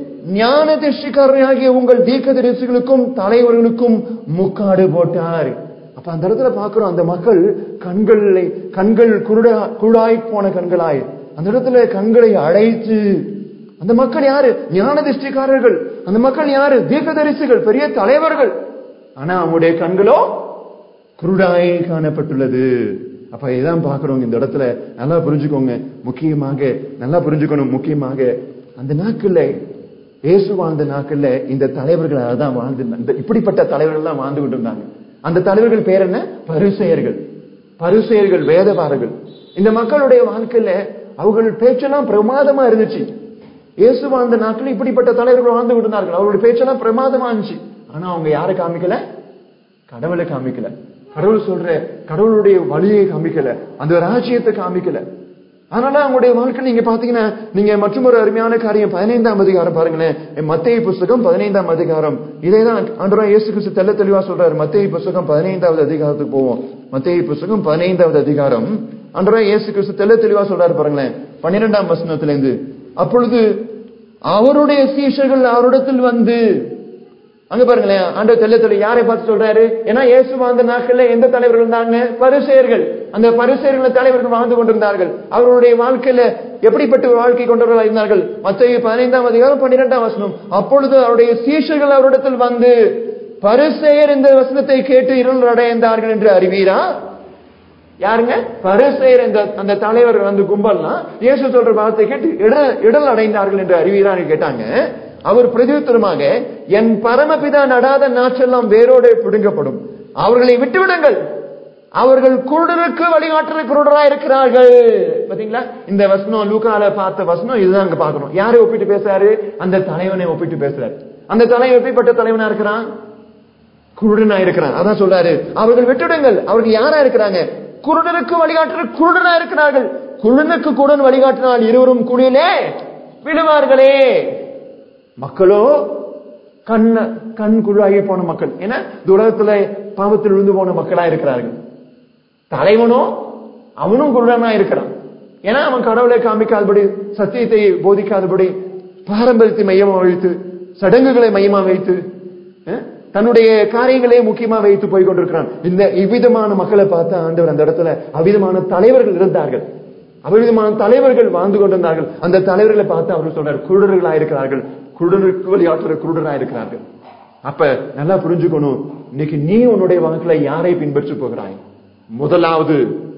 ஞான திருஷ்டிக்காரனாகிய உங்கள் தீர்க்கதரிசிகளுக்கும் தலைவர்களுக்கும் முக்காடு போட்டார் அப்ப அந்த இடத்துல பாக்குறோம் அந்த மக்கள் கண்களை கண்கள் குருடா குருடாய் போன கண்களாய் அந்த இடத்துல கண்களை அடைத்து அந்த மக்கள் யாரு ஞான திருஷ்டிக்காரர்கள் அந்த மக்கள் யாரு தீர்க்கதரிசிகள் பெரிய தலைவர்கள் ஆனா அவங்களுடைய கண்களோ குருடாய் காணப்பட்டுள்ளது அப்ப இதான் பாக்குறோம் இந்த இடத்துல நல்லா புரிஞ்சுக்கோங்க முக்கியமாக நல்லா புரிஞ்சுக்கணும் முக்கியமாக அந்த நாட்கள்ல இயேசு வாழ்ந்த நாட்கள்ல இந்த தலைவர்கள் அதான் வாழ்ந்து இந்த இப்படிப்பட்ட தலைவர்கள் தான் வாழ்ந்து கொண்டு இருந்தாங்க அந்த தலைவர்கள் பேர் என்ன பரிசெயர்கள் பரிசெயர்கள் வேதபாரர்கள் இந்த மக்களுடைய வாழ்க்கையில அவர்கள் பேச்செல்லாம் பிரமாதமா இருந்துச்சு இயேசு வாழ்ந்த நாட்கள் இப்படிப்பட்ட தலைவர்கள் வாழ்ந்து கொண்டு இருந்தார்கள் அவருடைய பேச்செல்லாம் பிரமாதமா இருந்துச்சு ஆனா அவங்க யாரை காமிக்கல கடவுளை காமிக்கல கடவுள் சொல்ற கடவுளுடைய வழியை காமிக்கல அந்த ராஜ்யத்தை காமிக்கல அதனால அவங்களுடைய வாழ்க்கை நீங்க பாத்தீங்கன்னா நீங்க மற்றொரு அருமையான காரியம் பதினைந்தாம் அதிகாரம் பாருங்களேன் மத்திய புஸ்தகம் பதினைந்தாம் அதிகாரம் இதேதான் ஆண்டவரா இயேசு கிறிஸ்து தெல்ல தெளிவா சொல்றாரு மத்திய புஸ்தகம் பதினைந்தாவது அதிகாரத்துக்கு போவோம் மத்திய புஸ்தகம் பதினைந்தாவது அதிகாரம் ஆண்டவரா இயேசு கிறிஸ்து தெல்ல தெளிவா சொல்றாரு பாருங்களேன் பன்னிரெண்டாம் வசனத்துல இருந்து அப்பொழுது அவருடைய சீஷர்கள் அவரிடத்தில் வந்து அங்க பாருங்களேன் ஆண்டவர் தெல்ல தெளி யாரை பார்த்து சொல்றாரு ஏன்னா இயேசு வாழ்ந்த நாட்கள்ல எந்த தலைவர்கள் இருந்தாங்க பரிசெயர்கள் அந்த பரிசெயர்கள் தலைவர்கள் வாழ்ந்து கொண்டிருந்தார்கள் அவர்களுடைய வாழ்க்கையில எப்படிப்பட்ட ஒரு வாழ்க்கை கொண்டவர்களாக இருந்தார்கள் மத்திய பதினைந்தாம் அதிகாரம் பன்னிரெண்டாம் வசனம் அப்பொழுது அவருடைய சீஷர்கள் அவரிடத்தில் வந்து பரிசெயர் இந்த வசனத்தை கேட்டு இருள் அடைந்தார்கள் என்று அறிவீரா யாருங்க பரிசேயர் அந்த அந்த தலைவர் அந்த கும்பல்லாம் இயேசு சொல்ற வார்த்தை கேட்டு இடல் இடல் அடைந்தார்கள் என்று அறிவீரான்னு கேட்டாங்க அவர் பிரதியுத்தரமாக என் பரமபிதா நடாத நாச்செல்லாம் வேரோட பிடுங்கப்படும் அவர்களை விட்டுவிடுங்கள் அவர்கள் குருடருக்கு வழிகாட்டுற குருடரா இருக்கிறார்கள் பாத்தீங்களா இந்த வசனம் லூக்கால பார்த்த வசனம் இதுதான் அங்க பார்க்கணும் யாரை ஒப்பிட்டு பேசுறாரு அந்த தலைவனை ஒப்பிட்டு பேசுறாரு அந்த தலைவன் எப்படிப்பட்ட தலைவனா இருக்கிறான் குருடனா இருக்கிறான் அதான் சொல்றாரு அவர்கள் விட்டுடுங்கள் அவர்கள் யாரா இருக்கிறாங்க குருடனுக்கு வழிகாட்டுற குருடனா இருக்கிறார்கள் குருடனுக்கு குருடன் வழிகாட்டினால் இருவரும் குழியிலே விழுவார்களே மக்களோ கண் கண் குழாகி போன மக்கள் ஏன்னா இந்த உலகத்துல பாவத்தில் விழுந்து போன மக்களா இருக்கிறார்கள் தலைவனோ அவனும் குருடனா இருக்கிறான் ஏன்னா அவன் கடவுளை காமிக்காதபடி சத்தியத்தை போதிக்காதபடி பாரம்பரியத்தை மையமா வைத்து சடங்குகளை மையமா வைத்து அஹ், தன்னுடைய காரியங்களே முக்கியமா வைத்து போய் கொண்டிருக்கிறான் இந்த இவ்விதமான மக்களை பார்த்து ஆண்டவர் அந்த இடத்துல அவ்விதமான தலைவர்கள் இருந்தார்கள் அவ்விதமான தலைவர்கள் வாழ்ந்து கொண்டிருந்தார்கள் அந்த தலைவர்களை பார்த்து அவர் சொல்றார் குருடர்களா இருக்கிறார்கள் குருடருக்கு வழியாற்றுற குருடரா இருக்கிறார்கள் அப்ப நல்லா புரிஞ்சுக்கணும் இன்னைக்கு நீ உன்னுடைய வாழ்க்கையில யாரை பின்பற்றி போகிறாய் முதலாவது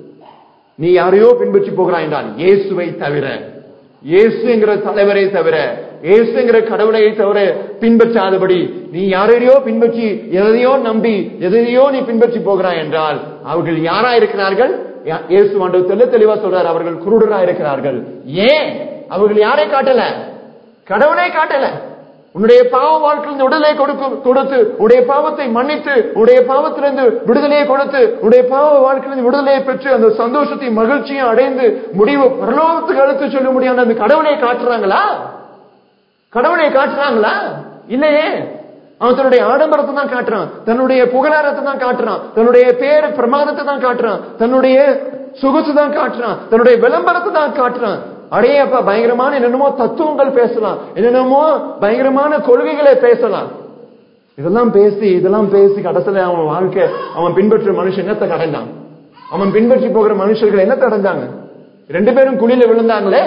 நீ யாரையோ பின்பற்றி போகிறாய் என்றால் இயேசுவை தவிர இயேசுங்கிற தலைவரை தவிர இயேசுங்கிற கடவுளை தவிர பின்பற்றாதபடி நீ யாரையோ பின்பற்றி எதையோ நம்பி எதையோ நீ பின்பற்றி போகிறாய் என்றால் அவர்கள் யாரா இருக்கிறார்கள் யா- இயேசு ஆண்டவர் தெள்ள தெளிவா சொல்றார் அவர்கள் குருடரா இருக்கிறார்கள் ஏன் அவர்கள் யாரை காட்டல கடவுளை காட்டல உன்னுடைய பாவ வாழ்க்கையிலிருந்து விடுதலை கொடுக்கும் கொடுத்து உடைய பாவத்தை மன்னித்து உடைய பாவத்திலிருந்து விடுதலையை கொடுத்து உடைய பாவ வாழ்க்கையிலிருந்து விடுதலையை பெற்று அந்த சந்தோஷத்தையும் மகிழ்ச்சியும் அடைந்து முடிவு பரலோகத்துக்கு அழுத்து சொல்ல முடியாத அந்த கடவுளை காட்டுறாங்களா கடவுளை காட்டுறாங்களா இல்லையே அவன் தன்னுடைய ஆடம்பரத்தை தான் காட்டுறான் தன்னுடைய புகழாரத்தை தான் காட்டுறான் தன்னுடைய பேர் பிரமாதத்தை தான் காட்டுறான் தன்னுடைய சுகத்தை தான் காட்டுறான் தன்னுடைய விளம்பரத்தை தான் காட்டுறான் அடையப்பா பயங்கரமான என்னென்னமோ தத்துவங்கள் பேசலாம் என்னென்னமோ பயங்கரமான கொள்கைகளை பேசலாம் இதெல்லாம் பேசி இதெல்லாம் பேசி கடைசியில அவன் வாழ்க்கை அவன் பின்பற்ற மனுஷன் என்னத்தை கடந்தான் அவன் பின்பற்றி போகிற மனுஷர்கள் என்னத்தை அடைஞ்சாங்க ரெண்டு பேரும் குழியில விழுந்தாங்களே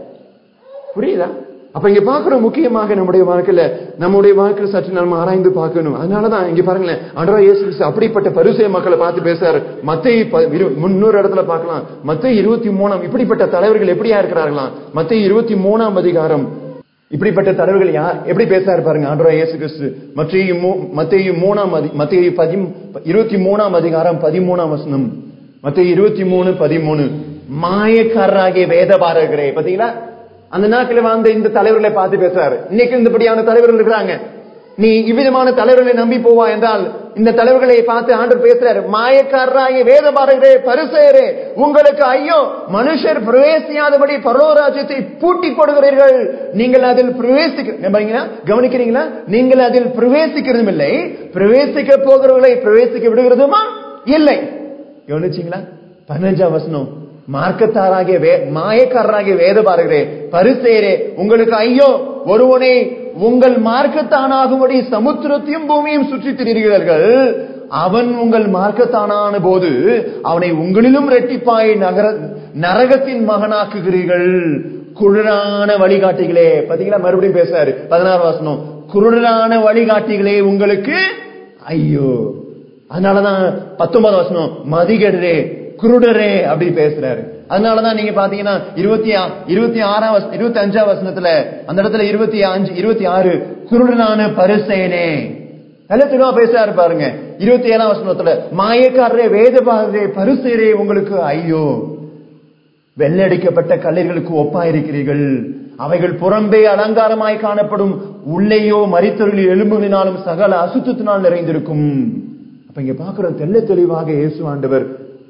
புரியுதா அப்ப இங்க பாக்குறோம் முக்கியமாக நம்முடைய வாழ்க்கையில நம்முடைய வாழ்க்கையில சற்று நம்ம ஆராய்ந்து பார்க்கணும் அதனாலதான் இங்க பாருங்களேன் அன்றா இயேசு கிறிஸ்து அப்படிப்பட்ட பரிசய மக்களை பார்த்து பேசுறாரு மத்திய முன்னூறு இடத்துல பார்க்கலாம் மத்திய இருபத்தி மூணாம் இப்படிப்பட்ட தலைவர்கள் எப்படியா இருக்கிறார்களாம் மத்திய இருபத்தி மூணாம் அதிகாரம் இப்படிப்பட்ட தலைவர்கள் யார் எப்படி பேசுறாரு பாருங்க ஆண்டவரா இயேசு கிறிஸ்து மத்திய மத்திய மூணாம் அதி மத்திய பதி இருபத்தி மூணாம் அதிகாரம் பதிமூணாம் வசனம் மத்திய இருபத்தி மூணு பதிமூணு மாயக்காரராகிய வேதபாரகரே பாத்தீங்களா அந்த நாட்கள வாழ்ந்த இந்த தலைவர்களை பார்த்து பேசுறாரு இன்னைக்கு இந்தபடியான தலைவர்கள் இருக்கிறாங்க நீ இவ்விதமான தலைவர்களை நம்பி போவா என்றால் இந்த தலைவர்களை பார்த்து ஆண்டு பேசுறாரு மாயக்காரராகிய வேதபாரகரே பரிசெயரே உங்களுக்கு ஐயோ மனுஷர் பிரவேசியாதபடி பரலோராஜ்யத்தை பூட்டி போடுகிறீர்கள் நீங்கள் அதில் பிரவேசிக்க நம்புறீங்களா கவனிக்கிறீங்களா நீங்கள் அதில் பிரவேசிக்கிறதும் இல்லை பிரவேசிக்க போகிறவர்களை பிரவேசிக்க விடுகிறதுமா இல்லை கவனிச்சீங்களா பதினஞ்சாம் வசனம் மார்க்கத்தாராகிய வே மாயக்காரராகிய வேத பாருகிறே பரிசேரே உங்களுக்கு ஐயோ ஒருவனை உங்கள் மார்க்கத்தானாகும்படி சமுத்திரத்தையும் பூமியும் சுற்றி திரிகிறீர்கள் அவன் உங்கள் மார்க்கத்தானான போது அவனை உங்களிலும் ரெட்டிப்பாய் நகர நரகத்தின் மகனாக்குகிறீர்கள் குருடான வழிகாட்டிகளே பாத்தீங்களா மறுபடியும் பேசுறாரு பதினாறு வாசனம் குருடான வழிகாட்டிகளே உங்களுக்கு ஐயோ அதனாலதான் பத்தொன்பது வசனம் மதிகடரே குருடரே அப்படி பேசுறாரு அதனாலதான் நீங்க பாத்தீங்கன்னா இருபத்தி இருபத்தி ஆறாம் இருபத்தி அஞ்சாம் வசனத்துல அந்த இடத்துல இருபத்தி அஞ்சு இருபத்தி ஆறு குருடனான பரிசேனே நல்ல தெளிவா பேசுறாரு பாருங்க இருபத்தி ஏழாம் வசனத்துல மாயக்காரரே வேதபாரரே பரிசேரே உங்களுக்கு ஐயோ வெள்ளடிக்கப்பட்ட கல்லர்களுக்கு ஒப்பாயிருக்கிறீர்கள் அவைகள் புறம்பே அலங்காரமாய் காணப்படும் உள்ளேயோ மறித்தொழில் எலும்புகளினாலும் சகல அசுத்தத்தினால் நிறைந்திருக்கும் அப்ப இங்க பாக்குறோம் தெல்ல தெளிவாக இயேசு ஆண்டவர்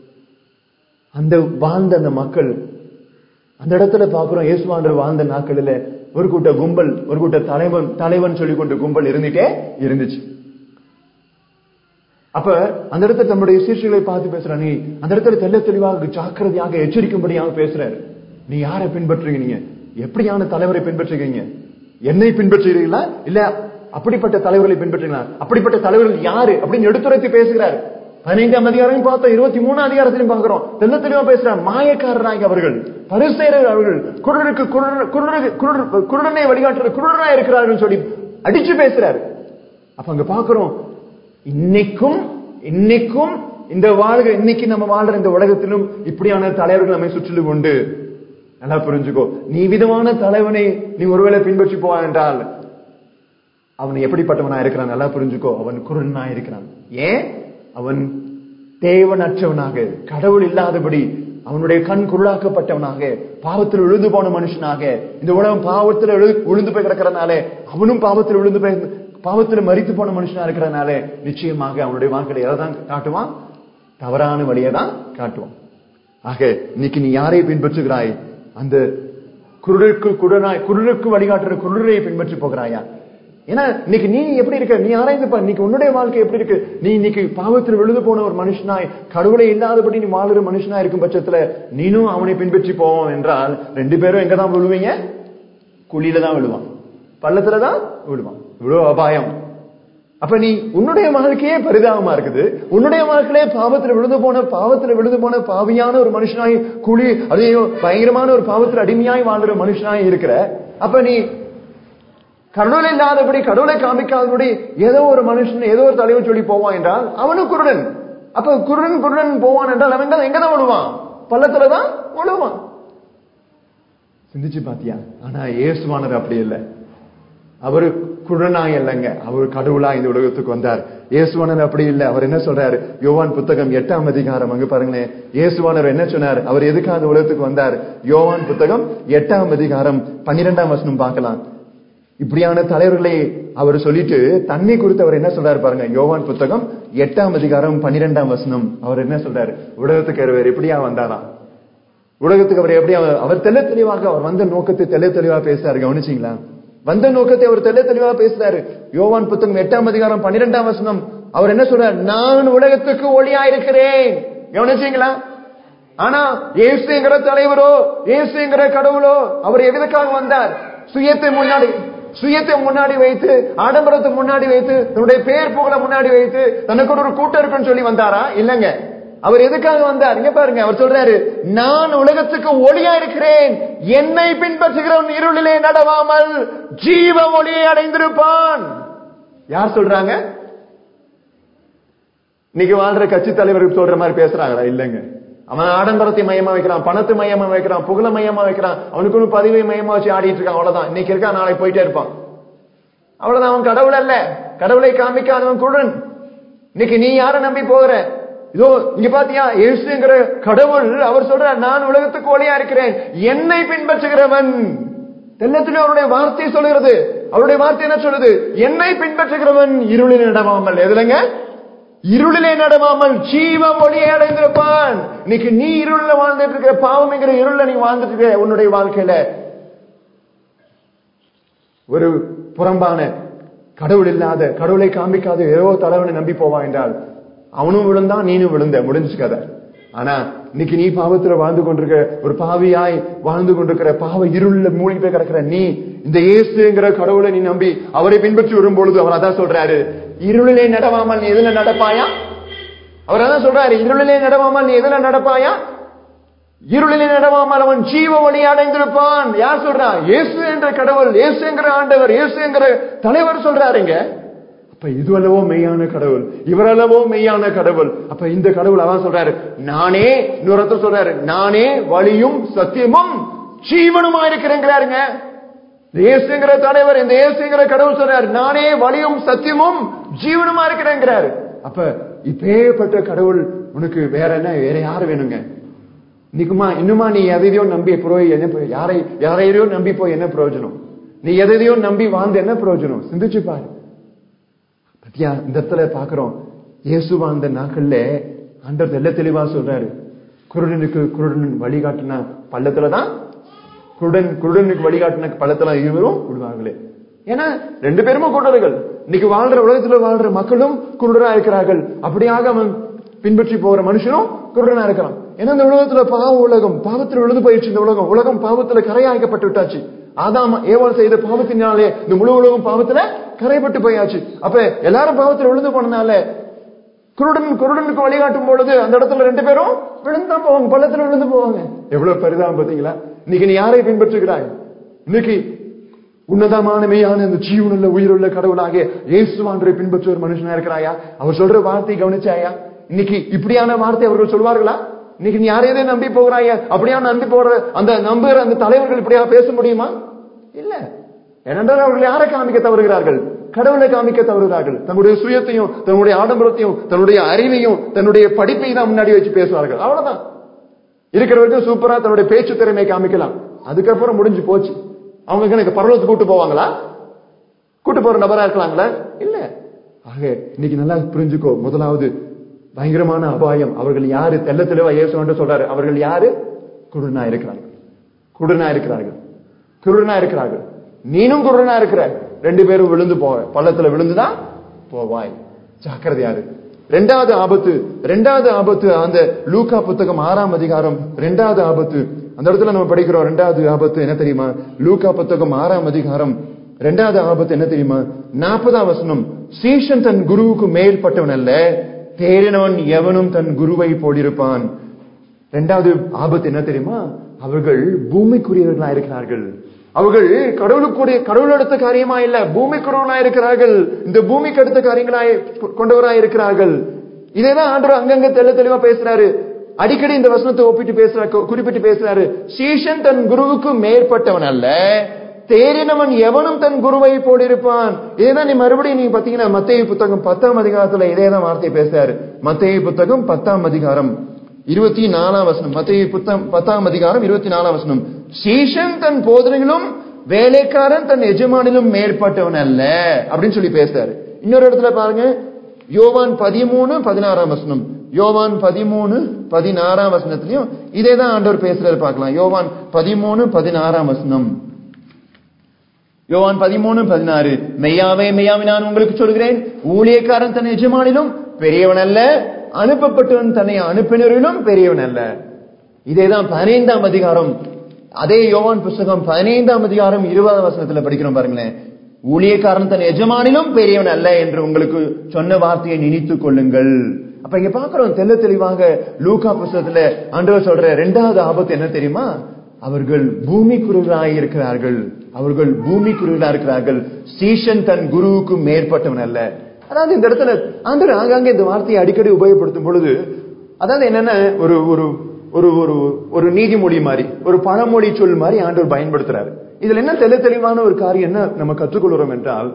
அந்த வாழ்ந்த அந்த மக்கள் அந்த இடத்துல பாக்குறோம் இயேசுவாண்டர் வாழ்ந்த நாட்களில ஒரு கூட்ட கும்பல் ஒரு கூட்ட தலைவன் தலைவன் சொல்லி கொண்டு கும்பல் இருந்துட்டே இருந்துச்சு அப்ப அந்த இடத்துல நம்முடைய சீர்ஷிகளை பார்த்து பேசுற நீ அந்த இடத்துல தெல்ல தெளிவாக ஜாக்கிரதையாக எச்சரிக்கும்படியாக பேசுறாரு நீ யாரை பின்பற்றுறீங்க நீங்க எப்படியான தலைவரை பின்பற்றுகிறீங்க என்னை பின்பற்றுகிறீங்களா இல்ல அப்படிப்பட்ட தலைவர்களை பின்பற்றுங்களா அப்படிப்பட்ட தலைவர்கள் யாரு அப்படின்னு எடுத்துரைத்து பேசுகிறார் பதினைந்தாம் அதிகாரம் பார்த்தோம் இருபத்தி மூணாம் அதிகாரத்திலையும் பாக்குறோம் தெல்ல தெளிவா பேசுறார் மாயக்காரராக அவர்கள் பரிசேரர் அவர்கள் குருடருக்கு குருடருக்கு குருடர் குருடனை வழிகாட்டுற குருடரா இருக்கிறார்கள் சொல்லி அடிச்சு பேசுறாரு அப்ப அங்க பாக்குறோம் இன்னைக்கும் இன்னைக்கும் இந்த வாழ்க இன்னைக்கு நம்ம வாழ்ற இந்த உலகத்திலும் இப்படியான தலைவர்கள் நம்மை சுற்றிலும் உண்டு நல்லா புரிஞ்சுக்கோ நீ விதமான தலைவனை நீ ஒருவேளை பின்பற்றி போவான் என்றால் அவன் எப்படிப்பட்டவனா இருக்கிறான் நல்லா புரிஞ்சுக்கோ அவன் குருடனா இருக்கிறான் ஏன் அவன் தேவனற்றவனாக கடவுள் இல்லாதபடி அவனுடைய கண் குருளாக்கப்பட்டவனாக பாவத்தில் விழுந்து போன மனுஷனாக இந்த உலகம் பாவத்தில் விழு- விழுந்து போய் கிடக்கிறனால அவனும் பாவத்தில் விழுந்து போய் பாவத்தில் மரித்து போன மனுஷனா இருக்கிறனால நிச்சயமாக அவனுடைய வாழ்க்கையில எதை தான் காட்டுவான் தவறான வழியை தான் காட்டுவான் ஆக இன்னைக்கு நீ யாரை பின்பற்றுகிறாய் அந்த குருடருக்கு குருடனாய் குருடருக்கு வழிகாட்டுற குருடரை பின்பற்றி போகிறாயா ஏன்னா இன்னைக்கு நீ எப்படி இருக்க நீ ஆராய்ந்து பாரு இன்னைக்கு உன்னுடைய வாழ்க்கை எப்படி இருக்கு நீ இன்னைக்கு பாவத்தில் விழுந்து போன ஒரு மனுஷனாய் கடவுளை இல்லாதபடி நீ வாழுற மனுஷனா இருக்கும் பட்சத்துல நீனும் அவனை பின்பற்றி போவோம் என்றால் ரெண்டு பேரும் எங்க தான் விழுவீங்க குழியில தான் விழுவான் பள்ளத்துல தான் விழுவான் இவ்வளவு அபாயம் அப்ப நீ உன்னுடைய வாழ்க்கையே பரிதாபமா இருக்குது உன்னுடைய வாழ்க்கையிலே பாவத்துல விழுந்து போன பாவத்துல விழுந்து போன பாவியான ஒரு மனுஷனாய் குழி அதையும் பயங்கரமான ஒரு பாவத்துல அடிமையாய் வாழ்ற மனுஷனாய் இருக்கிற அப்ப நீ கடவுள் இல்லாதபடி கடவுளை காமிக்காதபடி ஏதோ ஒரு மனுஷன் ஏதோ ஒரு தலைவர் சொல்லி போவான் என்றால் அவனும் குருடன் அப்ப குருடன் குருடன் போவான் என்றால் அவன் எங்க- எங்கதான் விழுவான் பள்ளத்துலதான் விழுவான் சிந்திச்சு பாத்தியா ஆனா இயேசுவானவர் அப்படி இல்லை அவரு குருடனாய் இல்லைங்க அவர் கடவுளா இந்த உலகத்துக்கு வந்தார் இயேசுவானர் அப்படி இல்ல அவர் என்ன சொல்றாரு யோவான் புத்தகம் எட்டாம் அதிகாரம் அங்க பாருங்களேன் இயேசுவானர் என்ன சொன்னார் அவர் எதுக்காக இந்த உலகத்துக்கு வந்தார் யோவான் புத்தகம் எட்டாம் அதிகாரம் பன்னிரெண்டாம் வசனம் பார்க்கலாம் இப்படியான தலைவர்களை அவர் சொல்லிட்டு தன்னை குறித்து அவர் என்ன சொல்றாரு பாருங்க யோவான் புத்தகம் எட்டாம் அதிகாரம் பன்னிரெண்டாம் வசனம் அவர் என்ன சொல்றாரு உலகத்துக்கு அவர் எப்படியா வந்தாராம் உலகத்துக்கு அவர் எப்படி அவர் அவர் தெள்ள தெளிவாக அவர் வந்த நோக்கத்தை தெள்ள தெளிவா பேசுறாரு கவனிச்சீங்களா வந்த நோக்கத்தை அவர் தெள்ள தெளிவா பேசுறாரு யோவான் புத்தகம் எட்டாம் அதிகாரம் பன்னிரெண்டாம் வசனம் அவர் என்ன சொல்றார் நான் உலகத்துக்கு ஒளியா இருக்கிறேன் கவனிச்சீங்களா ஆனா இயேசுங்கிற தலைவரோ இயேசுங்கிற கடவுளோ அவர் எதுக்காக வந்தார் சுயத்தை முன்னாடி சுயத்தை முன்னாடி வைத்து ஆடம்பரத்தை முன்னாடி வைத்து தன்னுடைய பேர் புகழ முன்னாடி வைத்து தனக்கு ஒரு கூட்டம் இருக்குன்னு சொல்லி வந்தாரா இல்லங்க அவர் எதுக்காக வந்தார் இங்க பாருங்க அவர் சொல்றாரு நான் உலகத்துக்கு ஒளியா இருக்கிறேன் என்னை பின்பற்றுகிறவன் இருளிலே நடவாமல் ஜீவ ஒளியை அடைந்திருப்பான் யார் சொல்றாங்க இன்னைக்கு வாழ்ற கட்சி தலைவருக்கு சொல்ற மாதிரி பேசுறாங்களா இல்லங்க அவன் ஆடம்பரத்தை மையமா வைக்கிறான் பணத்தை மையமா வைக்கிறான் புகழ மையமா வைக்கிறான் அவனுக்கு ஒண்ணு பதிவை மையமா வச்சு ஆடிட்டு இருக்கான் அவ்வளவுதான் இன்னைக்கு இருக்கான் நாளைக்கு போயிட்டே இருப்பான் அவ்வளவுதான் அவன் கடவுள் அல்ல கடவுளை காமிக்காதவன் குருடன் இன்னைக்கு நீ யாரை நம்பி போகிற இதோ இங்க பாத்தியா இயேசுங்கிற கடவுள் அவர் சொல்ற நான் உலகத்துக்கு ஒளியா இருக்கிறேன் என்னை பின்பற்றுகிறவன் தெல்லத்திலே அவருடைய வார்த்தை சொல்லுகிறது அவருடைய வார்த்தை என்ன சொல்லுது என்னை பின்பற்றுகிறவன் இருளில் நடவாமல் எதுலங்க இருளிலே நடவாமல் ஜீவ ஒளியை அடைந்திருப்பான் இன்னைக்கு நீ இருள்ல வாழ்ந்துட்டு இருக்கிற பாவம்ங்கிற இருள்ல நீ வாழ்ந்துட்டு இருக்க உன்னுடைய வாழ்க்கையில ஒரு புறம்பான கடவுள் இல்லாத கடவுளை காமிக்காத ஏதோ தலைவனை நம்பி போவான் என்றால் அவனும் விழுந்தான் நீனும் விழுந்த முடிஞ்சு கதை ஆனா இன்னைக்கு நீ பாவத்துல வாழ்ந்து கொண்டிருக்கிற ஒரு பாவியாய் வாழ்ந்து கொண்டிருக்கிற பாவ இருள்ல மூழ்கி போய் கிடக்கிற நீ இந்த இயேசுங்கிற கடவுளை நீ நம்பி அவரை பின்பற்றி வரும்பொழுது அவர் அதான் சொல்றாரு இருளிலே நடவாமல் நீ எதுல நடப்பாயா அவர் அதான் சொல்றாரு இருளிலே நடவாமல் நீ எதுல நடப்பாயா இருளிலே நடவாமல் அவன் ஜீவ ஒளி அடைந்திருப்பான் யார் சொல்றா இயேசு என்ற கடவுள் இயேசு என்கிற ஆண்டவர் இயேசு என்கிற தலைவர் சொல்றாருங்க அப்ப இது அல்லவோ மெய்யான கடவுள் இவரல்லவோ மெய்யான கடவுள் அப்ப இந்த கடவுள் அதான் சொல்றாரு நானே இன்னொருத்தர் சொல்றாரு நானே வழியும் சத்தியமும் ஜீவனுமா இருக்கிறேங்கிறாருங்க இந்த இயேசுங்கிற தலைவர் இந்த இயேசுங்கிற கடவுள் சொல்றாரு நானே வழியும் சத்தியமும் ஜீவனுமா இருக்கிறேங்கிறாரு அப்ப இப்பேற்பட்ட கடவுள் உனக்கு வேற என்ன வேற யாரு வேணுங்க இன்னைக்குமா இன்னுமா நீ எதையோ நம்பி போய் என்ன பிரயோ- யாரை யாரையோ நம்பி போய் என்ன பிரயோஜனம் நீ எதையோ நம்பி வாழ்ந்து என்ன பிரயோஜனம் சிந்திச்சு பாரு பத்தியா இந்த இடத்துல பாக்குறோம் இயேசு வாழ்ந்த நாட்கள்ல ஆண்டவர் தெல்ல தெளிவா சொல்றாரு குருடனுக்கு குருடன் வழிகாட்டினா பள்ளத்துலதான் குருடன் குருடனுக்கு வழிகாட்டின பள்ளத்துல இருவரும் விடுவார்களே ஏன்னா ரெண்டு பேருமே குருடர்கள் இன்னைக்கு வாழ்ற உலகத்துல வாழ்ற மக்களும் குருடரா இருக்கிறார்கள் அப்படியாக அவன் பின்பற்றி போகிற மனுஷனும் குருடனா இருக்கிறான் ஏன்னா இந்த உலகத்துல பாவ உலகம் பாவத்தில் விழுந்து போயிடுச்சு இந்த உலகம் உலகம் பாவத்துல கரையாக்கப்பட்டு விட்டாச்சு ஆதாம் ஏவாள் செய்த பாவத்தினாலே இந்த முழு உலகம் பாவத்துல கரைப்பட்டு போயாச்சு அப்ப எல்லாரும் பாவத்துல விழுந்து போனனால குருடன் குருடனுக்கு வழிகாட்டும் பொழுது அந்த இடத்துல ரெண்டு பேரும் விழுந்தான் போவாங்க பள்ளத்துல விழுந்து போவாங்க எவ்வளவு பெரிதாம் பாத்தீங்களா இன்னைக்கு நீ யாரை பின்பற்றுகிறாய் இன்னைக்கு உன்னதமான மெய்யான இந்த ஜீவனுள்ள உயிருள்ள கடவுளாக இயேசுவான்றை பின்பற்ற ஒரு மனுஷனா இருக்கிறாயா அவர் சொல்ற வார்த்தை கவனிச்சாயா இன்னைக்கு இப்படியான வார்த்தை அவர்கள் சொல்வார்களா இன்னைக்கு நீ யாரையதே நம்பி போகிறாய அப்படியா நம்பி போற அந்த நம்புகிற அந்த தலைவர்கள் இப்படியா பேச முடியுமா இல்ல ஏனென்றால் அவர்கள் யாரை காமிக்க தவறுகிறார்கள் கடவுளை காமிக்க தவறுகிறார்கள் தன்னுடைய சுயத்தையும் தன்னுடைய ஆடம்பரத்தையும் தன்னுடைய அறிவையும் தன்னுடைய படிப்பையும் தான் முன்னாடி வச்சு பேசுவார்கள் அவ்வளவுதான் இருக்கிற வரைக்கும் சூப்பரா தன்னுடைய பேச்சு திறமையை காமிக்கலாம் அதுக்கப்புறம் முடிஞ்சு போச்சு அவங்க எனக்கு பரவலத்துக்கு கூட்டு போவாங்களா கூட்டு போற நபரா இருக்கலாங்களா இல்ல ஆக இன்னைக்கு நல்லா புரிஞ்சுக்கோ முதலாவது பயங்கரமான அபாயம் அவர்கள் யாரு தெல்ல தெளிவா இயேசு சொல்றாரு அவர்கள் யாரு குருடனா இருக்கிறார்கள் குருடனா இருக்கிறார்கள் குருடனா இருக்கிறார்கள் நீனும் குருடனா இருக்கிற ரெண்டு பேரும் விழுந்து போவ பள்ளத்துல விழுந்துதான் போவாய் ஜாக்கிரதையாரு ரெண்டாவது ஆபத்து ரெண்டாவது ஆபத்து அந்த லூக்கா புத்தகம் ஆறாம் அதிகாரம் ரெண்டாவது ஆபத்து அந்த இடத்துல நம்ம படிக்கிறோம் ரெண்டாவது ஆபத்து என்ன தெரியுமா லூக்கா புத்தகம் ஆறாம் அதிகாரம் ரெண்டாவது ஆபத்து என்ன தெரியுமா நாற்பதாம் வசனம் சீஷன் தன் குருவுக்கு மேல்பட்டவன் அல்ல தேறினவன் எவனும் தன் குருவை போலிருப்பான் ரெண்டாவது ஆபத்து என்ன தெரியுமா அவர்கள் பூமிக்குரியவர்களா இருக்கிறார்கள் அவர்கள் கடவுளுக்குரிய கடவுள் அடுத்த காரியமா இல்ல பூமிக்குரியவர்களா இருக்கிறார்கள் இந்த பூமிக்கு அடுத்த காரியங்களா கொண்டவரா இருக்கிறார்கள் இதேதான் ஆண்டவர் அங்கங்க தெள்ள தெளிவா பேசுறாரு அடிக்கடி இந்த வசனத்தை ஒப்பிட்டு பேசுறாரு குறிப்பிட்டு பேசுறாரு சீஷன் தன் குருவுக்கு மேற்பட்டவன் அல்ல தேறினவன் எவனும் தன் குருவை போலிருப்பான் இதேதான் நீ மறுபடியும் நீங்க பாத்தீங்கன்னா மத்திய புத்தகம் பத்தாம் அதிகாரத்துல இதேதான் வார்த்தை பேசுறாரு மத்திய புத்தகம் பத்தாம் அதிகாரம் இருபத்தி நாலாம் வசனம் மத்திய புத்தம் பத்தாம் அதிகாரம் இருபத்தி நாலாம் வசனம் சீஷன் தன் போதனைகளும் வேலைக்காரன் தன் எஜமானிலும் மேற்பட்டவன் அல்ல அப்படின்னு சொல்லி பேசுறாரு இன்னொரு இடத்துல பாருங்க யோவான் பதிமூணு பதினாறாம் வசனம் யோவான் பதிமூணு பதினாறாம் வசனத்திலையும் இதேதான் ஆண்டவர் பேசுறாரு பார்க்கலாம் யோவான் பதிமூணு பதினாறாம் வசனம் யோவான் பதிமூணு பதினாறு மெய்யாவே மெய்யாவே நான் உங்களுக்கு சொல்கிறேன் ஊழியக்காரன் தன் எஜமானிலும் பெரியவன் அல்ல அனுப்பப்பட்டவன் தன்னை அனுப்பினரிலும் பெரியவன் அல்ல இதேதான் பதினைந்தாம் அதிகாரம் அதே யோவான் புஸ்தகம் பதினைந்தாம் அதிகாரம் இருபதாம் வசனத்துல படிக்கிறோம் பாருங்களேன் ஊழியக்காரன் தன் எஜமானிலும் பெரியவன் அல்ல என்று உங்களுக்கு சொன்ன வார்த்தையை நினைத்துக் கொள்ளுங்கள் அப்ப இங்க பாக்குறோம் தெல்ல தெளிவாக லூகா புஸ்தகத்துல ஆண்டவர் சொல்ற ரெண்டாவது ஆபத்து என்ன தெரியுமா அவர்கள் பூமி குருவராய் இருக்கிறார்கள் அவர்கள் பூமி குருவரா இருக்கிறார்கள் சீஷன் தன் குருவுக்கு மேற்பட்டவன் அல்ல அதாவது இந்த இடத்துல ஆண்டவர் ஆங்காங்கே இந்த வார்த்தையை அடிக்கடி உபயோகப்படுத்தும் பொழுது அதாவது என்னன்னா ஒரு ஒரு ஒரு ஒரு ஒரு நீதிமொழி மாதிரி ஒரு பழமொழி சொல் மாதிரி ஆண்டவர் பயன்படுத்துறாரு இதுல என்ன தெளி தெளிவான ஒரு காரியம் என்ன நம்ம கற்றுக்கொள்கிறோம் என்றால்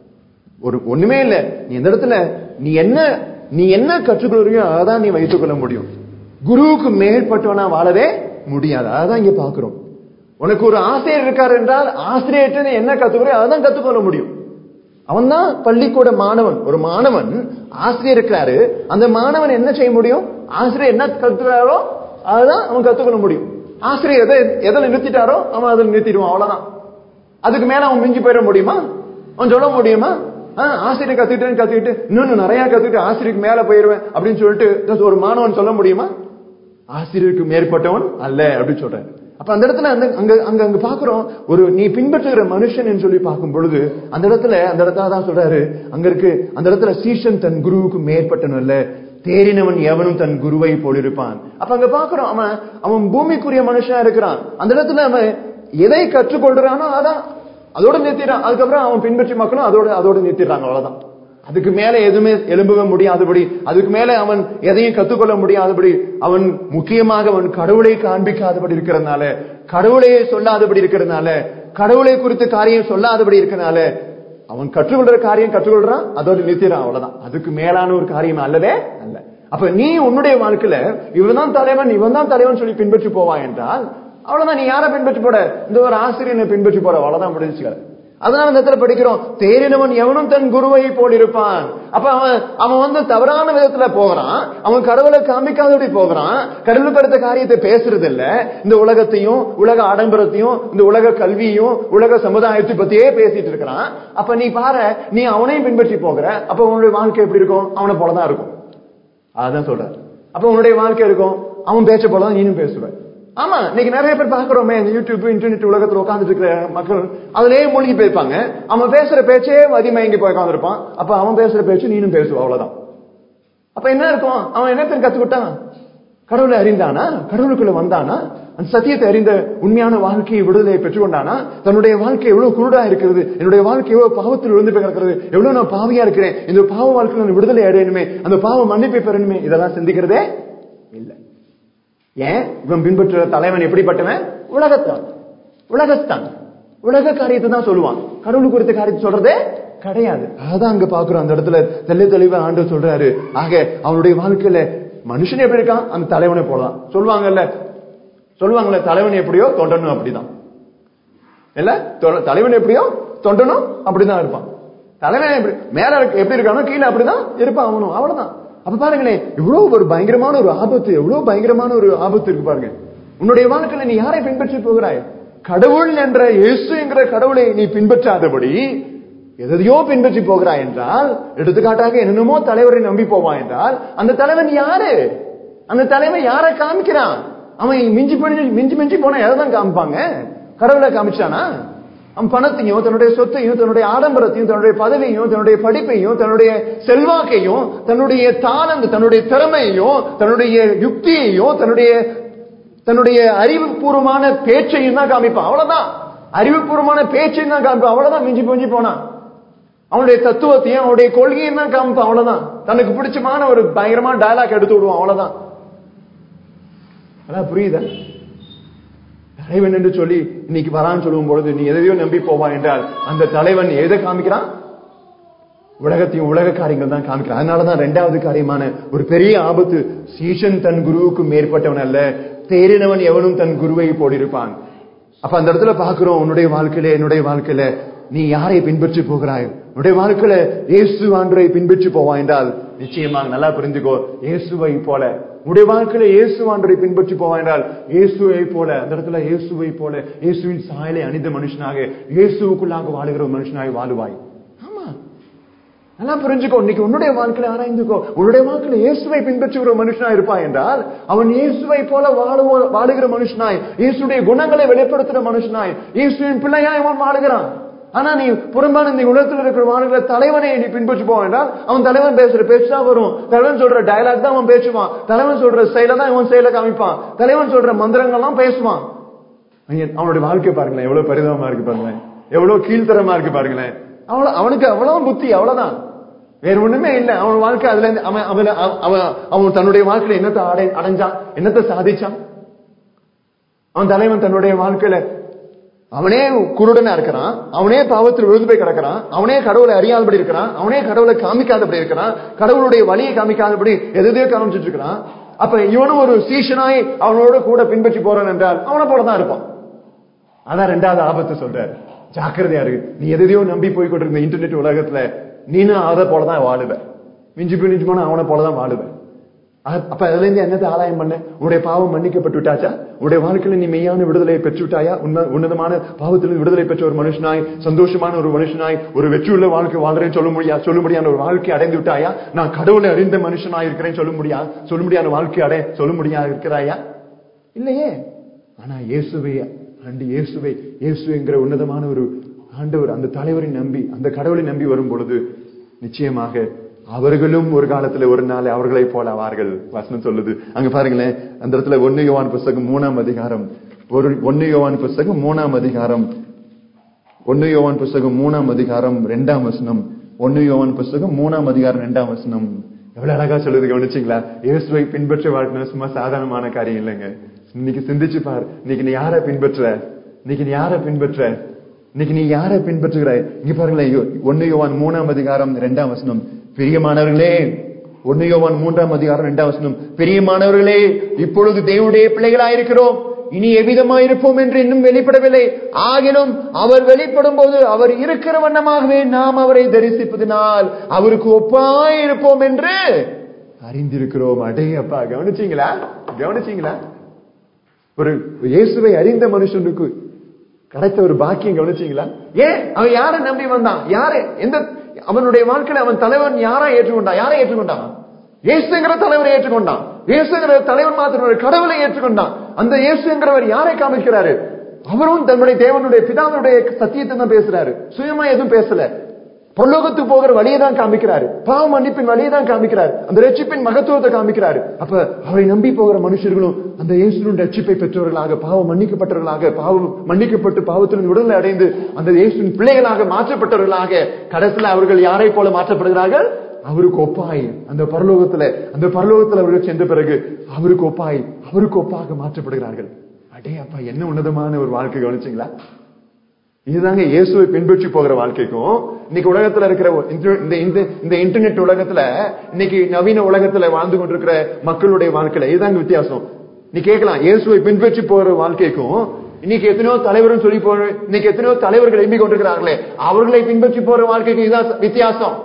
ஒரு ஒண்ணுமே இல்ல நீ இந்த இடத்துல நீ என்ன நீ என்ன கற்றுக்கொள்றியோ அதான் நீ வைத்துக் கொள்ள முடியும் குருவுக்கு மேற்பட்டவனா வாழவே முடியாது அதான் இங்க பாக்குறோம் உனக்கு ஒரு ஆசிரியர் இருக்காரு என்றால் ஆசிரியர்கிட்ட நீ என்ன கத்துக்கிறோ அதான் கத்துக்கொள்ள முடியும் அவன் தான் பள்ளிக்கூட மாணவன் ஒரு மாணவன் ஆசிரியர் இருக்கிறாரு அந்த மாணவன் என்ன செய்ய முடியும் ஆசிரியர் என்ன கத்துக்கிறாரோ அதுதான் அவன் கத்துக்கொள்ள முடியும் ஆசிரியர் எதை எதில் நிறுத்திட்டாரோ அவன் அதில் நிறுத்திடுவான் அவ்வளவுதான் அதுக்கு மேல அவன் மிஞ்சி போயிட முடியுமா அவன் சொல்ல முடியுமா ஆசிரியர் கத்துக்கிட்டேன்னு கத்துக்கிட்டு இன்னொன்னு நிறைய கத்துக்கிட்டு ஆசிரியருக்கு மேல போயிருவேன் அப்படின்னு சொல்லிட்டு ஒரு மாணவன் சொல்ல முடியுமா ஆசிரியருக்கு மேற்பட்டவன் அல்ல அப்படின்னு சொல்றேன் அப்ப அந்த இடத்துல அந்த அங்க அங்க அங்க பாக்குறோம் ஒரு நீ பின்பற்றுகிற மனுஷன் சொல்லி பார்க்கும் பொழுது அந்த இடத்துல அந்த இடத்துல தான் சொல்றாரு அங்க இருக்கு அந்த இடத்துல சீஷன் தன் குருவுக்கு மேற்பட்டவன் அல்ல தேறினவன் எவனும் தன் குருவை போலிருப்பான் அப்ப அங்க பாக்குறோம் அவன் அவன் பூமிக்குரிய மனுஷனா இருக்கிறான் அந்த இடத்துல அவன் எதை கற்றுக்கொள்றானோ அதான் அதோட நிறுத்திடுறான் அதுக்கப்புறம் அவன் பின்பற்றி மக்களும் அதோட அதோட நிறுத்திடுறாங்க அவ்வளவுதான் அதுக்கு மேல எதுவுமே எழும்பவே முடியாதபடி அதுக்கு மேல அவன் எதையும் கத்துக்கொள்ள முடியாதபடி அவன் முக்கியமாக அவன் கடவுளை காண்பிக்காதபடி இருக்கிறதுனால கடவுளையே சொல்லாதபடி இருக்கிறதுனால கடவுளை குறித்த காரியம் சொல்லாதபடி இருக்கிறதுனால அவன் கற்றுக்கொள்ற காரியம் கற்றுக்கொள்றான் அதோட நிறுத்திடுறான் அவ்வளவுதான் அதுக்கு மேலான ஒரு காரியம் அல்லவே அல்ல அப்ப நீ உன்னுடைய வாழ்க்கையில இவன் தான் தலைவன் இவன் தான் தலைவன் சொல்லி பின்பற்றி போவா என்றால் அவ்வளவுதான் நீ யாரை பின்பற்றி போட இந்த ஒரு ஆசிரியனை பின்பற்றி போற அவ்வளவுதான் முடிஞ்சுக்க அதனால இந்த இடத்துல படிக்கிறோம் தேறினவன் எவனும் தன் குருவை போல் இருப்பான் அப்ப அவன் அவன் வந்து தவறான விதத்துல போகிறான் அவன் கடவுளை காமிக்காதபடி போகிறான் கடவுளுக்கு அடுத்த காரியத்தை பேசுறது இல்ல இந்த உலகத்தையும் உலக ஆடம்பரத்தையும் இந்த உலக கல்வியும் உலக சமுதாயத்தை பத்தியே பேசிட்டு இருக்கிறான் அப்ப நீ பாரு நீ அவனையும் பின்பற்றி போகிற அப்ப உன்னுடைய வாழ்க்கை எப்படி இருக்கும் அவனை போலதான் இருக்கும் அதான் சொல்ற அப்ப உன்னுடைய வாழ்க்கை இருக்கும் அவன் பேச்ச போலதான் நீனும் பேசுவ ஆமா இன்னைக்கு நிறைய பேர் பாக்குறோமே இந்த யூடியூப் இன்டர்நெட் உலகத்துல உட்காந்துட்டு இருக்கிற மக்கள் அதுலயே மூழ்கி போயிருப்பாங்க அவன் பேசுற பேச்சே மதிமயங்கி போய் உட்காந்துருப்பான் அப்ப அவன் பேசுற பேச்சு நீனும் பேசுவ அவ்வளவுதான் அப்ப என்ன இருக்கும் அவன் என்னத்தின் கத்துக்கிட்டான் கடவுளை அறிந்தானா கடவுளுக்குள்ள வந்தானா அந்த சத்தியத்தை அறிந்த உண்மையான வாழ்க்கையை விடுதலையை பெற்றுக்கொண்டானா தன்னுடைய வாழ்க்கை எவ்வளவு குருடா இருக்கிறது என்னுடைய வாழ்க்கை எவ்வளவு பாவத்தில் விழுந்து போய் கிடக்கிறது எவ்வளவு நான் பாவியா இருக்கிறேன் இந்த பாவ வாழ்க்கையில் நான் விடுதலை அடையணுமே அந்த பாவ மன்னிப்பை பெறணுமே இதெல்லாம் சிந்திக்கிறதே இல்லை ஏன் இவன் பின்பற்றுற தலைவன் எப்படிப்பட்டவன் உலகத்தான் உலகத்தான் உலக காரியத்தை தான் சொல்லுவான் கடவுள் குறித்த காரியத்தை சொல்றதே கிடையாது அதான் அங்க பாக்குறோம் அந்த இடத்துல தெல்ல தெளிவா ஆண்டு சொல்றாரு ஆக அவனுடைய வாழ்க்கையில மனுஷன் எப்படி இருக்கான் அந்த தலைவனை போலாம் சொல்லுவாங்கல்ல சொல்லுவாங்கல்ல தலைவன் எப்படியோ தொண்டனும் அப்படிதான் இல்ல தொ- தலைவன் எப்படியோ தொண்டனும் அப்படிதான் இருப்பான் தலைவன் எப்படி மேல இருக்க- எப்படி இருக்கானோ கீழே அப்படிதான் இருப்பான் அவனும் அவ்வளவுதான் அப்ப பாருங்களேன் இவ்வளவு ஒரு பயங்கரமான ஒரு ஆபத்து எவ்வளவு பயங்கரமான ஒரு ஆபத்து இருக்கு பாருங்க உன்னுடைய வாழ்க்கையில நீ யாரை பின்பற்றி போகிறாய் கடவுள் என்ற இயேசு என்கிற கடவுளை நீ பின்பற்றாதபடி எதையோ பின்பற்றி போகிறாய் என்றால் எடுத்துக்காட்டாக என்னென்னமோ தலைவரை நம்பி போவான் என்றால் அந்த தலைவன் யாரு அந்த தலைவன் யாரை காமிக்கிறான் அவன் மிஞ்சி பண்ணி மிஞ்சி மிஞ்சி போனா எதை தான் காமிப்பாங்க கடவுளை காமிச்சானா அவன் பணத்தையும் தன்னுடைய சொத்தையும் தன்னுடைய ஆடம்பரத்தையும் தன்னுடைய பதவியையும் தன்னுடைய படிப்பையும் தன்னுடைய செல்வாக்கையும் தன்னுடைய தாளந்து தன்னுடைய திறமையையும் தன்னுடைய யுக்தியையும் தன்னுடைய தன்னுடைய அறிவுபூர்வமான பேச்சையும் தான் காமிப்பான் அவ்வளவுதான் அறிவுபூர்வமான பேச்சையும் தான் காமிப்பான் அவ்வளவுதான் மிஞ்சி மிஞ்சி போனான் அவனுடைய தத்துவத்தையும் அவனுடைய கொள்கையும் தான் காமிப்பான் அவ்வளவுதான் தனக்கு பிடிச்சமான ஒரு பயங்கரமான டயலாக் எடுத்து விடுவான் அவ்வளவுதான் அதான் புரியுதா தலைவன் என்று சொல்லி இன்னைக்கு வரான்னு சொல்லும் பொழுது நீ எதையோ நம்பி போவா என்றால் அந்த தலைவன் எதை காமிக்கிறான் உலகத்தையும் உலக காரியங்கள் தான் காமிக்கிறான் அதனாலதான் ரெண்டாவது காரியமான ஒரு பெரிய ஆபத்து சீஷன் தன் குருவுக்கு மேற்பட்டவன் அல்ல தேறினவன் எவனும் தன் குருவை போடிருப்பான் அப்ப அந்த இடத்துல பாக்குறோம் உன்னுடைய வாழ்க்கையில என்னுடைய வாழ்க்கையில நீ யாரை பின்பற்றி போகிறாய் உன்னுடைய வாழ்க்கையில இயேசு ஆண்டரை பின்பற்றி போவா என்றால் நிச்சயமாக நல்லா புரிந்துக்கோ இயேசுவை போல உன்னுடைய வாழ்க்கையில இயேசு ஆண்டரை பின்பற்றி போவா என்றால் இயேசுவை போல அந்த இடத்துல இயேசுவை போல இயேசுவின் சாயலை அணிந்த மனுஷனாக இயேசுவுக்குள்ளாக வாழுகிற ஒரு மனுஷனாக வாழுவாய் ஆமா நல்லா புரிஞ்சுக்கோ இன்னைக்கு உன்னுடைய வாழ்க்கையில ஆராய்ந்துக்கோ உன்னுடைய வாழ்க்கையில இயேசுவை பின்பற்றுகிற ஒரு மனுஷனா இருப்பான் என்றால் அவன் இயேசுவை போல வாழுவோ வாழுகிற மனுஷனாய் இயேசுடைய குணங்களை வெளிப்படுத்துற மனுஷனாய் இயேசுவின் பிள்ளையாய் அவன் வாழுகிறான் ஆனா நீ புறம்பான இந்த உலகத்தில் இருக்கிற வாழ்கிற தலைவனை நீ பின்பற்றி போவான் என்றால் அவன் தலைவன் பேசுற பேச்சு தான் வரும் தலைவன் சொல்ற டயலாக் தான் அவன் பேசுவான் தலைவன் சொல்ற செயலை தான் இவன் செயலை காமிப்பான் தலைவன் சொல்ற மந்திரங்கள்லாம் பேசுவான் ஐயா, அவனுடைய வாழ்க்கை பாருங்களேன் எவ்வளவு பரிதாபமா இருக்கு பாருங்களேன் எவ்வளவு கீழ்த்தரமா இருக்கு பாருங்களேன் அவ்வளவு அவனுக்கு அவ்வளவு புத்தி அவ்வளவுதான் வேற ஒண்ணுமே இல்ல அவன் வாழ்க்கை அதுல இருந்து அவன் அவன் அவன் அவன் தன்னுடைய வாழ்க்கையில என்னத்தை அடை அடைஞ்சான் என்னத்தை சாதிச்சான் அவன் தலைவன் தன்னுடைய வாழ்க்கையில அவனே குருடனா இருக்கிறான் அவனே பாவத்தில் விழுந்து போய் கிடக்கிறான் அவனே கடவுளை அறியாதபடி இருக்கிறான் அவனே கடவுளை காமிக்காதபடி இருக்கிறான் கடவுளுடைய வழியை காமிக்காதபடி எதையோ காமிச்சிட்டு இருக்கிறான் அப்ப இவனும் ஒரு சீஷனாய் அவனோட கூட பின்பற்றி போறான் என்றால் அவனை போலதான் இருப்பான் அதான் ரெண்டாவது ஆபத்து சொல்றாரு ஜாக்கிரதையா இருக்கு நீ எதையோ நம்பி போய் கொண்டிருந்த இன்டர்நெட் உலகத்துல நீனும் அதை போலதான் வாழுவ மிஞ்சி போய் மிஞ்சி போனா அவனை போலதான் வாழுவ அ- அப்ப அதுல இருந்து என்னத்தை ஆதாயம் பண்ண உன்னுடைய பாவம் மன்னிக்கப்பட்டு விட்டாச்சா உன்னுடைய வாழ்க்கையில நீ மெய்யான விடுதலையை பெற்று விட்டாயா உன்ன- உன்னதமான பாவத்திலிருந்து விடுதலை பெற்ற ஒரு மனுஷனாய் சந்தோஷமான ஒரு மனுஷனாய் ஒரு வெற்றியுள்ள வாழ்க்கை வாழ்றேன்னு சொல்ல முடியா சொல்ல முடியாத ஒரு வாழ்க்கை அடைந்து விட்டாயா நான் கடவுளை அறிந்த மனுஷனாய் இருக்கிறேன்னு சொல்ல முடியா சொல்ல முடியாத வாழ்க்கை அடை சொல்ல முடியாது இருக்கிறாயா இல்லையே ஆனா இயேசுவை அண்டு இயேசுவை இயேசு என்கிற உன்னதமான ஒரு ஆண்டவர் அந்த தலைவரை நம்பி அந்த கடவுளை நம்பி வரும் பொழுது நிச்சயமாக அவர்களும் ஒரு காலத்துல ஒரு நாள் அவர்களைப் போல ஆவார்கள் வசனம் சொல்லுது அங்க பாருங்களேன் அந்த இடத்துல ஒன்னு யோவான் புஸ்தகம் மூணாம் அதிகாரம் ஒரு ஒன்னு யோவான் புஸ்தகம் மூணாம் அதிகாரம் ஒன்னு யோவான் புஸ்தகம் மூணாம் அதிகாரம் ரெண்டாம் வசனம் ஒன்னு யோவான் புஸ்தகம் மூணாம் அதிகாரம் ரெண்டாம் வசனம் எவ்வளவு அழகா சொல்லுது கவனிச்சீங்களா இயேசுவை பின்பற்ற வாழ்க்கை சும்மா சாதாரணமான காரியம் இல்லைங்க இன்னைக்கு சிந்திச்சு பார் இன்னைக்கு நீ யாரை பின்பற்ற இன்னைக்கு நீ யாரை பின்பற்ற இன்னைக்கு நீ யாரை பின்பற்றுகிறாய் இங்க பாருங்களேன் யோ- ஒன்னு யோவான் மூணாம் அதிகாரம் ரெண்டாம் வசனம் பிரியமானவர்களே ஒன்னு யோவான் மூன்றாம் அதிகாரம் ரெண்டாம் வசனம் பிரியமானவர்களே இப்பொழுது தேவனுடைய பிள்ளைகளாயிருக்கிறோம் இனி எவ்விதமாயிருப்போம் என்று இன்னும் வெளிப்படவில்லை ஆகிலும் அவர் வெளிப்படும் போது அவர் இருக்கிற வண்ணமாகவே நாம் அவரை தரிசிப்பதினால் அவருக்கு ஒப்பாய் இருப்போம் என்று அறிந்திருக்கிறோம் அடே அப்பா கவனிச்சீங்களா கவனிச்சீங்களா ஒரு இயேசுவை அறிந்த மனுஷனுக்கு கிடைத்த ஒரு பாக்கியம் கவனிச்சீங்களா ஏன் அவன் யாரை நம்பி வந்தான் யாரு எந்த அவனுடைய வாழ்க்கையில அவன் தலைவன் யாரா ஏற்றுக்கொண்டான் யாரை ஏற்றுக்கொண்டான் இயேசுங்கிற தலைவரை ஏற்றுக்கொண்டான் இயேசுங்கிற தலைவன் மாத்திரம் ஒரு கடவுளை ஏற்றுக்கொண்டான் அந்த இயேசுங்கிறவர் யாரை காமிக்கிறாரு அவரும் தன்னுடைய தேவனுடைய பிதாவுடைய சத்தியத்தை தான் பேசுறாரு சுயமா எதுவும் பேசல பரலோகத்துக்கு போகிற வழியை தான் காமிக்கிறாரு பாவ மன்னிப்பின் வழியை தான் காமிக்கிறாரு அந்த ரட்சிப்பின் மகத்துவத்தை காமிக்கிறாரு அப்ப அவரை நம்பி போகிற மனுஷர்களும் அந்த இயேசுவின் ரட்சிப்பை பெற்றவர்களாக பாவம் மன்னிக்கப்பட்டவர்களாக பாவம் மன்னிக்கப்பட்டு பாவத்திலிருந்து விடுதலை அடைந்து அந்த இயேசுவின் பிள்ளைகளாக மாற்றப்பட்டவர்களாக கடைசியில் அவர்கள் யாரை போல மாற்றப்படுகிறார்கள் அவருக்கு ஒப்பாய் அந்த பரலோகத்துல அந்த பரலோகத்துல அவர்கள் சென்ற பிறகு அவருக்கு ஒப்பாய் அவருக்கு ஒப்பாக மாற்றப்படுகிறார்கள் அடே அப்பா என்ன உன்னதமான ஒரு வாழ்க்கை கவனிச்சீங்களா இதுதாங்க இயேசுவை பின்பற்றி போகிற வாழ்க்கைக்கும் இன்னைக்கு உலகத்துல இருக்கிற இந்த- இந்த இந்த- இந்த இன்டர்நெட் உலகத்துல இன்னைக்கு நவீன உலகத்துல வாழ்ந்து கொண்டிருக்கிற மக்களுடைய வாழ்க்கையில இதுதாங்க வித்தியாசம் நீ கேட்கலாம் இயேசுவை பின்பற்றி போகிற வாழ்க்கைக்கும் இன்னைக்கு எத்தனையோ தலைவர்னு சொல்லி போற இன்னைக்கு எத்தனையோ தலைவர்கள் எம்பி கொண்டிருக்கிறார்களே அவர்களை பின்பற்றி போற வாழ்க்கைக்கு இதுதான் வித்தியாசம்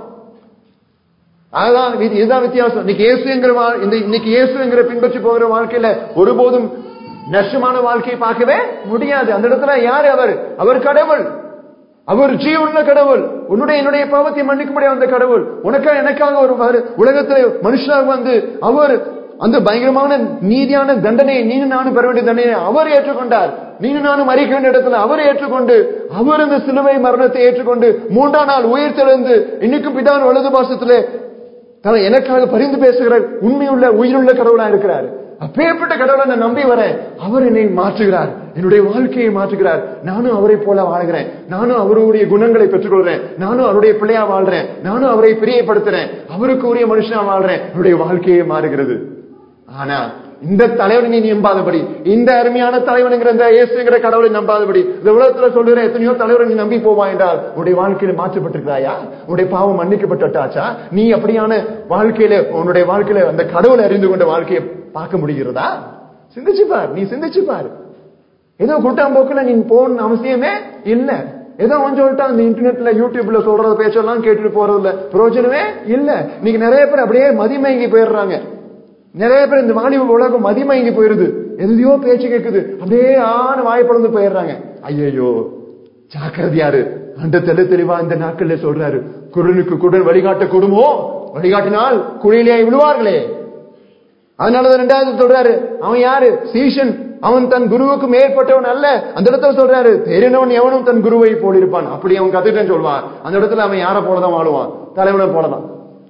அதுதான் வி- இதுதான் வித்தியாசம் இன்னைக்கு இயேசுங்கிற வா- இந்த இன்னைக்கு இயேசுங்கிற பின்பற்றி போகிற வாழ்க்கையில ஒருபோதும் நஷ்டமான வாழ்க்கையை பார்க்கவே முடியாது அந்த இடத்துல யாரு அவர் அவர் கடவுள் அவர் ஜீவனுள்ள கடவுள் உன்னுடைய என்னுடைய பாவத்தை மன்னிக்கும்படி வந்த கடவுள் உனக்காக எனக்காக ஒரு வரு- உலகத்திலே மனுஷனாக வந்து அவர் அந்த பயங்கரமான நீதியான தண்டனையை நீனு நானும் பெற வேண்டிய தண்டனையை அவர் ஏற்றுக்கொண்டார் நீனு நானும் மறிக்க வேண்டிய இடத்துல அவர் ஏற்றுக்கொண்டு அவர் இந்த சிலுவை மரணத்தை ஏற்றுக்கொண்டு மூன்றாம் நாள் உயிர் தெழுந்து இன்னைக்கும் பிதான் வலது பாசத்திலே தான் எனக்காக பரிந்து பேசுகிற உண்மையுள்ள உயிருள்ள கடவுளா இருக்கிறார் அப்பேற்பட்ட கடவுளை நான் நம்பி வரேன் அவர் என்னை மாற்றுகிறார் என்னுடைய வாழ்க்கையை மாற்றுகிறார் நானும் அவரை போல வாழ்கிறேன் நானும் அவருடைய குணங்களை பெற்றுக்கொள்றேன் நானும் அவருடைய பிள்ளையா வாழ்றேன் நானும் அவரை பிரியப்படுத்துறேன் அவருக்கு உரிய மனுஷனா வாழ்றேன் என்னுடைய வாழ்க்கையே மாறுகிறது ஆனா இந்த தலைவனை நீ நம்பாதபடி இந்த அருமையான தலைவனுங்கிற இந்த இயேசுங்கிற கடவுளை நம்பாதபடி இந்த உலகத்துல சொல்லுற எத்தனையோ தலைவரை நீ நம்பி போவா என்றால் உன்னுடைய வாழ்க்கையில மாற்றப்பட்டிருக்கிறாயா உன்னுடைய பாவம் மன்னிக்கப்பட்டாச்சா நீ அப்படியான வாழ்க்கையில உன்னுடைய வாழ்க்கையில அந்த கடவுளை அறிந்து கொண்ட வாழ்க்கையை பார்க்க முடிகிறதா சிந்திச்சு பார் நீ சிந்திச்சு பார் ஏதோ கூட்டாம்போக்குல நீ போகணும்னு அவசியமே இல்ல ஏதோ அவன் சொல்லிட்டான் இந்த இன்டர்நெட்ல யூடியூப்ல சொல்றது பேச்செல்லாம் கேட்டுட்டு போறதுல பிரயோஜனமே இல்ல நீங்க நிறைய பேர் அப்படியே மதிமயங்கி போயிடுறாங்க நிறைய பேர் இந்த வாலிப உலகம் மதிமயங்கி போயிருது எதையோ பேச்சு கேக்குது அப்படியே ஆன வாய் பிளந்து போயிடுறாங்க ஐயோ ஜாக்கிரதையாரு அந்த தெளி தெளிவா இந்த நாட்கள்ல சொல்றாரு குருனுக்கு குடன் வழிகாட்ட கொடுமோ வழிகாட்டினால் குழியிலே விழுவார்களே அதனாலதான் ரெண்டாவது சொல்றாரு அவன் யாரு சீஷன் அவன் தன் குருவுக்கு மேற்பட்டவன் அல்ல அந்த இடத்துல சொல்றாரு தெரிந்தவன் எவனும் தன் குருவை போல் இருப்பான் அப்படி அவன் கத்துட்டேன்னு சொல்வான் அந்த இடத்துல அவன் யாரை போலதான் வாழுவான் தலைவனை போலதான்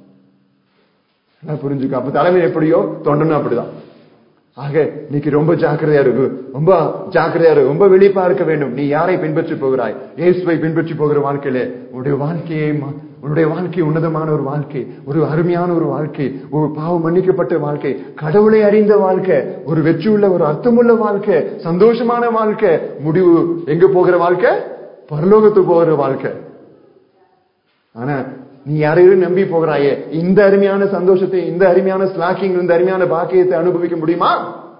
நல்லா புரிஞ்சுக்க அப்ப தலைமை எப்படியோ தொண்டனும் அப்படிதான் ஆக இன்னைக்கு ரொம்ப ஜாக்கிரதையா இருக்கு ரொம்ப ஜாக்கிரதையா இருக்கு ரொம்ப விழிப்பா இருக்க வேண்டும் நீ யாரை பின்பற்றி போகிறாய் இயேசுவை பின்பற்றி போகிற வாழ்க்கையில உன்னுடைய வாழ்க்கையை மா- உன்னுடைய வாழ்க்கை உன்னதமான ஒரு வாழ்க்கை ஒரு அருமையான ஒரு வாழ்க்கை ஒரு பாவம் மன்னிக்கப்பட்ட வாழ்க்கை கடவுளை அறிந்த வாழ்க்கை ஒரு வெற்றியுள்ள ஒரு அர்த்தமுள்ள வாழ்க்கை சந்தோஷமான வாழ்க்கை முடிவு எங்க போகிற வாழ்க்கை பரலோகத்துக்கு போகிற வாழ்க்கை ஆனா நீ யாரையும் நம்பி போகிறாயே இந்த அருமையான சந்தோஷத்தை இந்த அருமையான ஸ்லாக்கிங் இந்த அருமையான பாக்கியத்தை அனுபவிக்க முடியுமா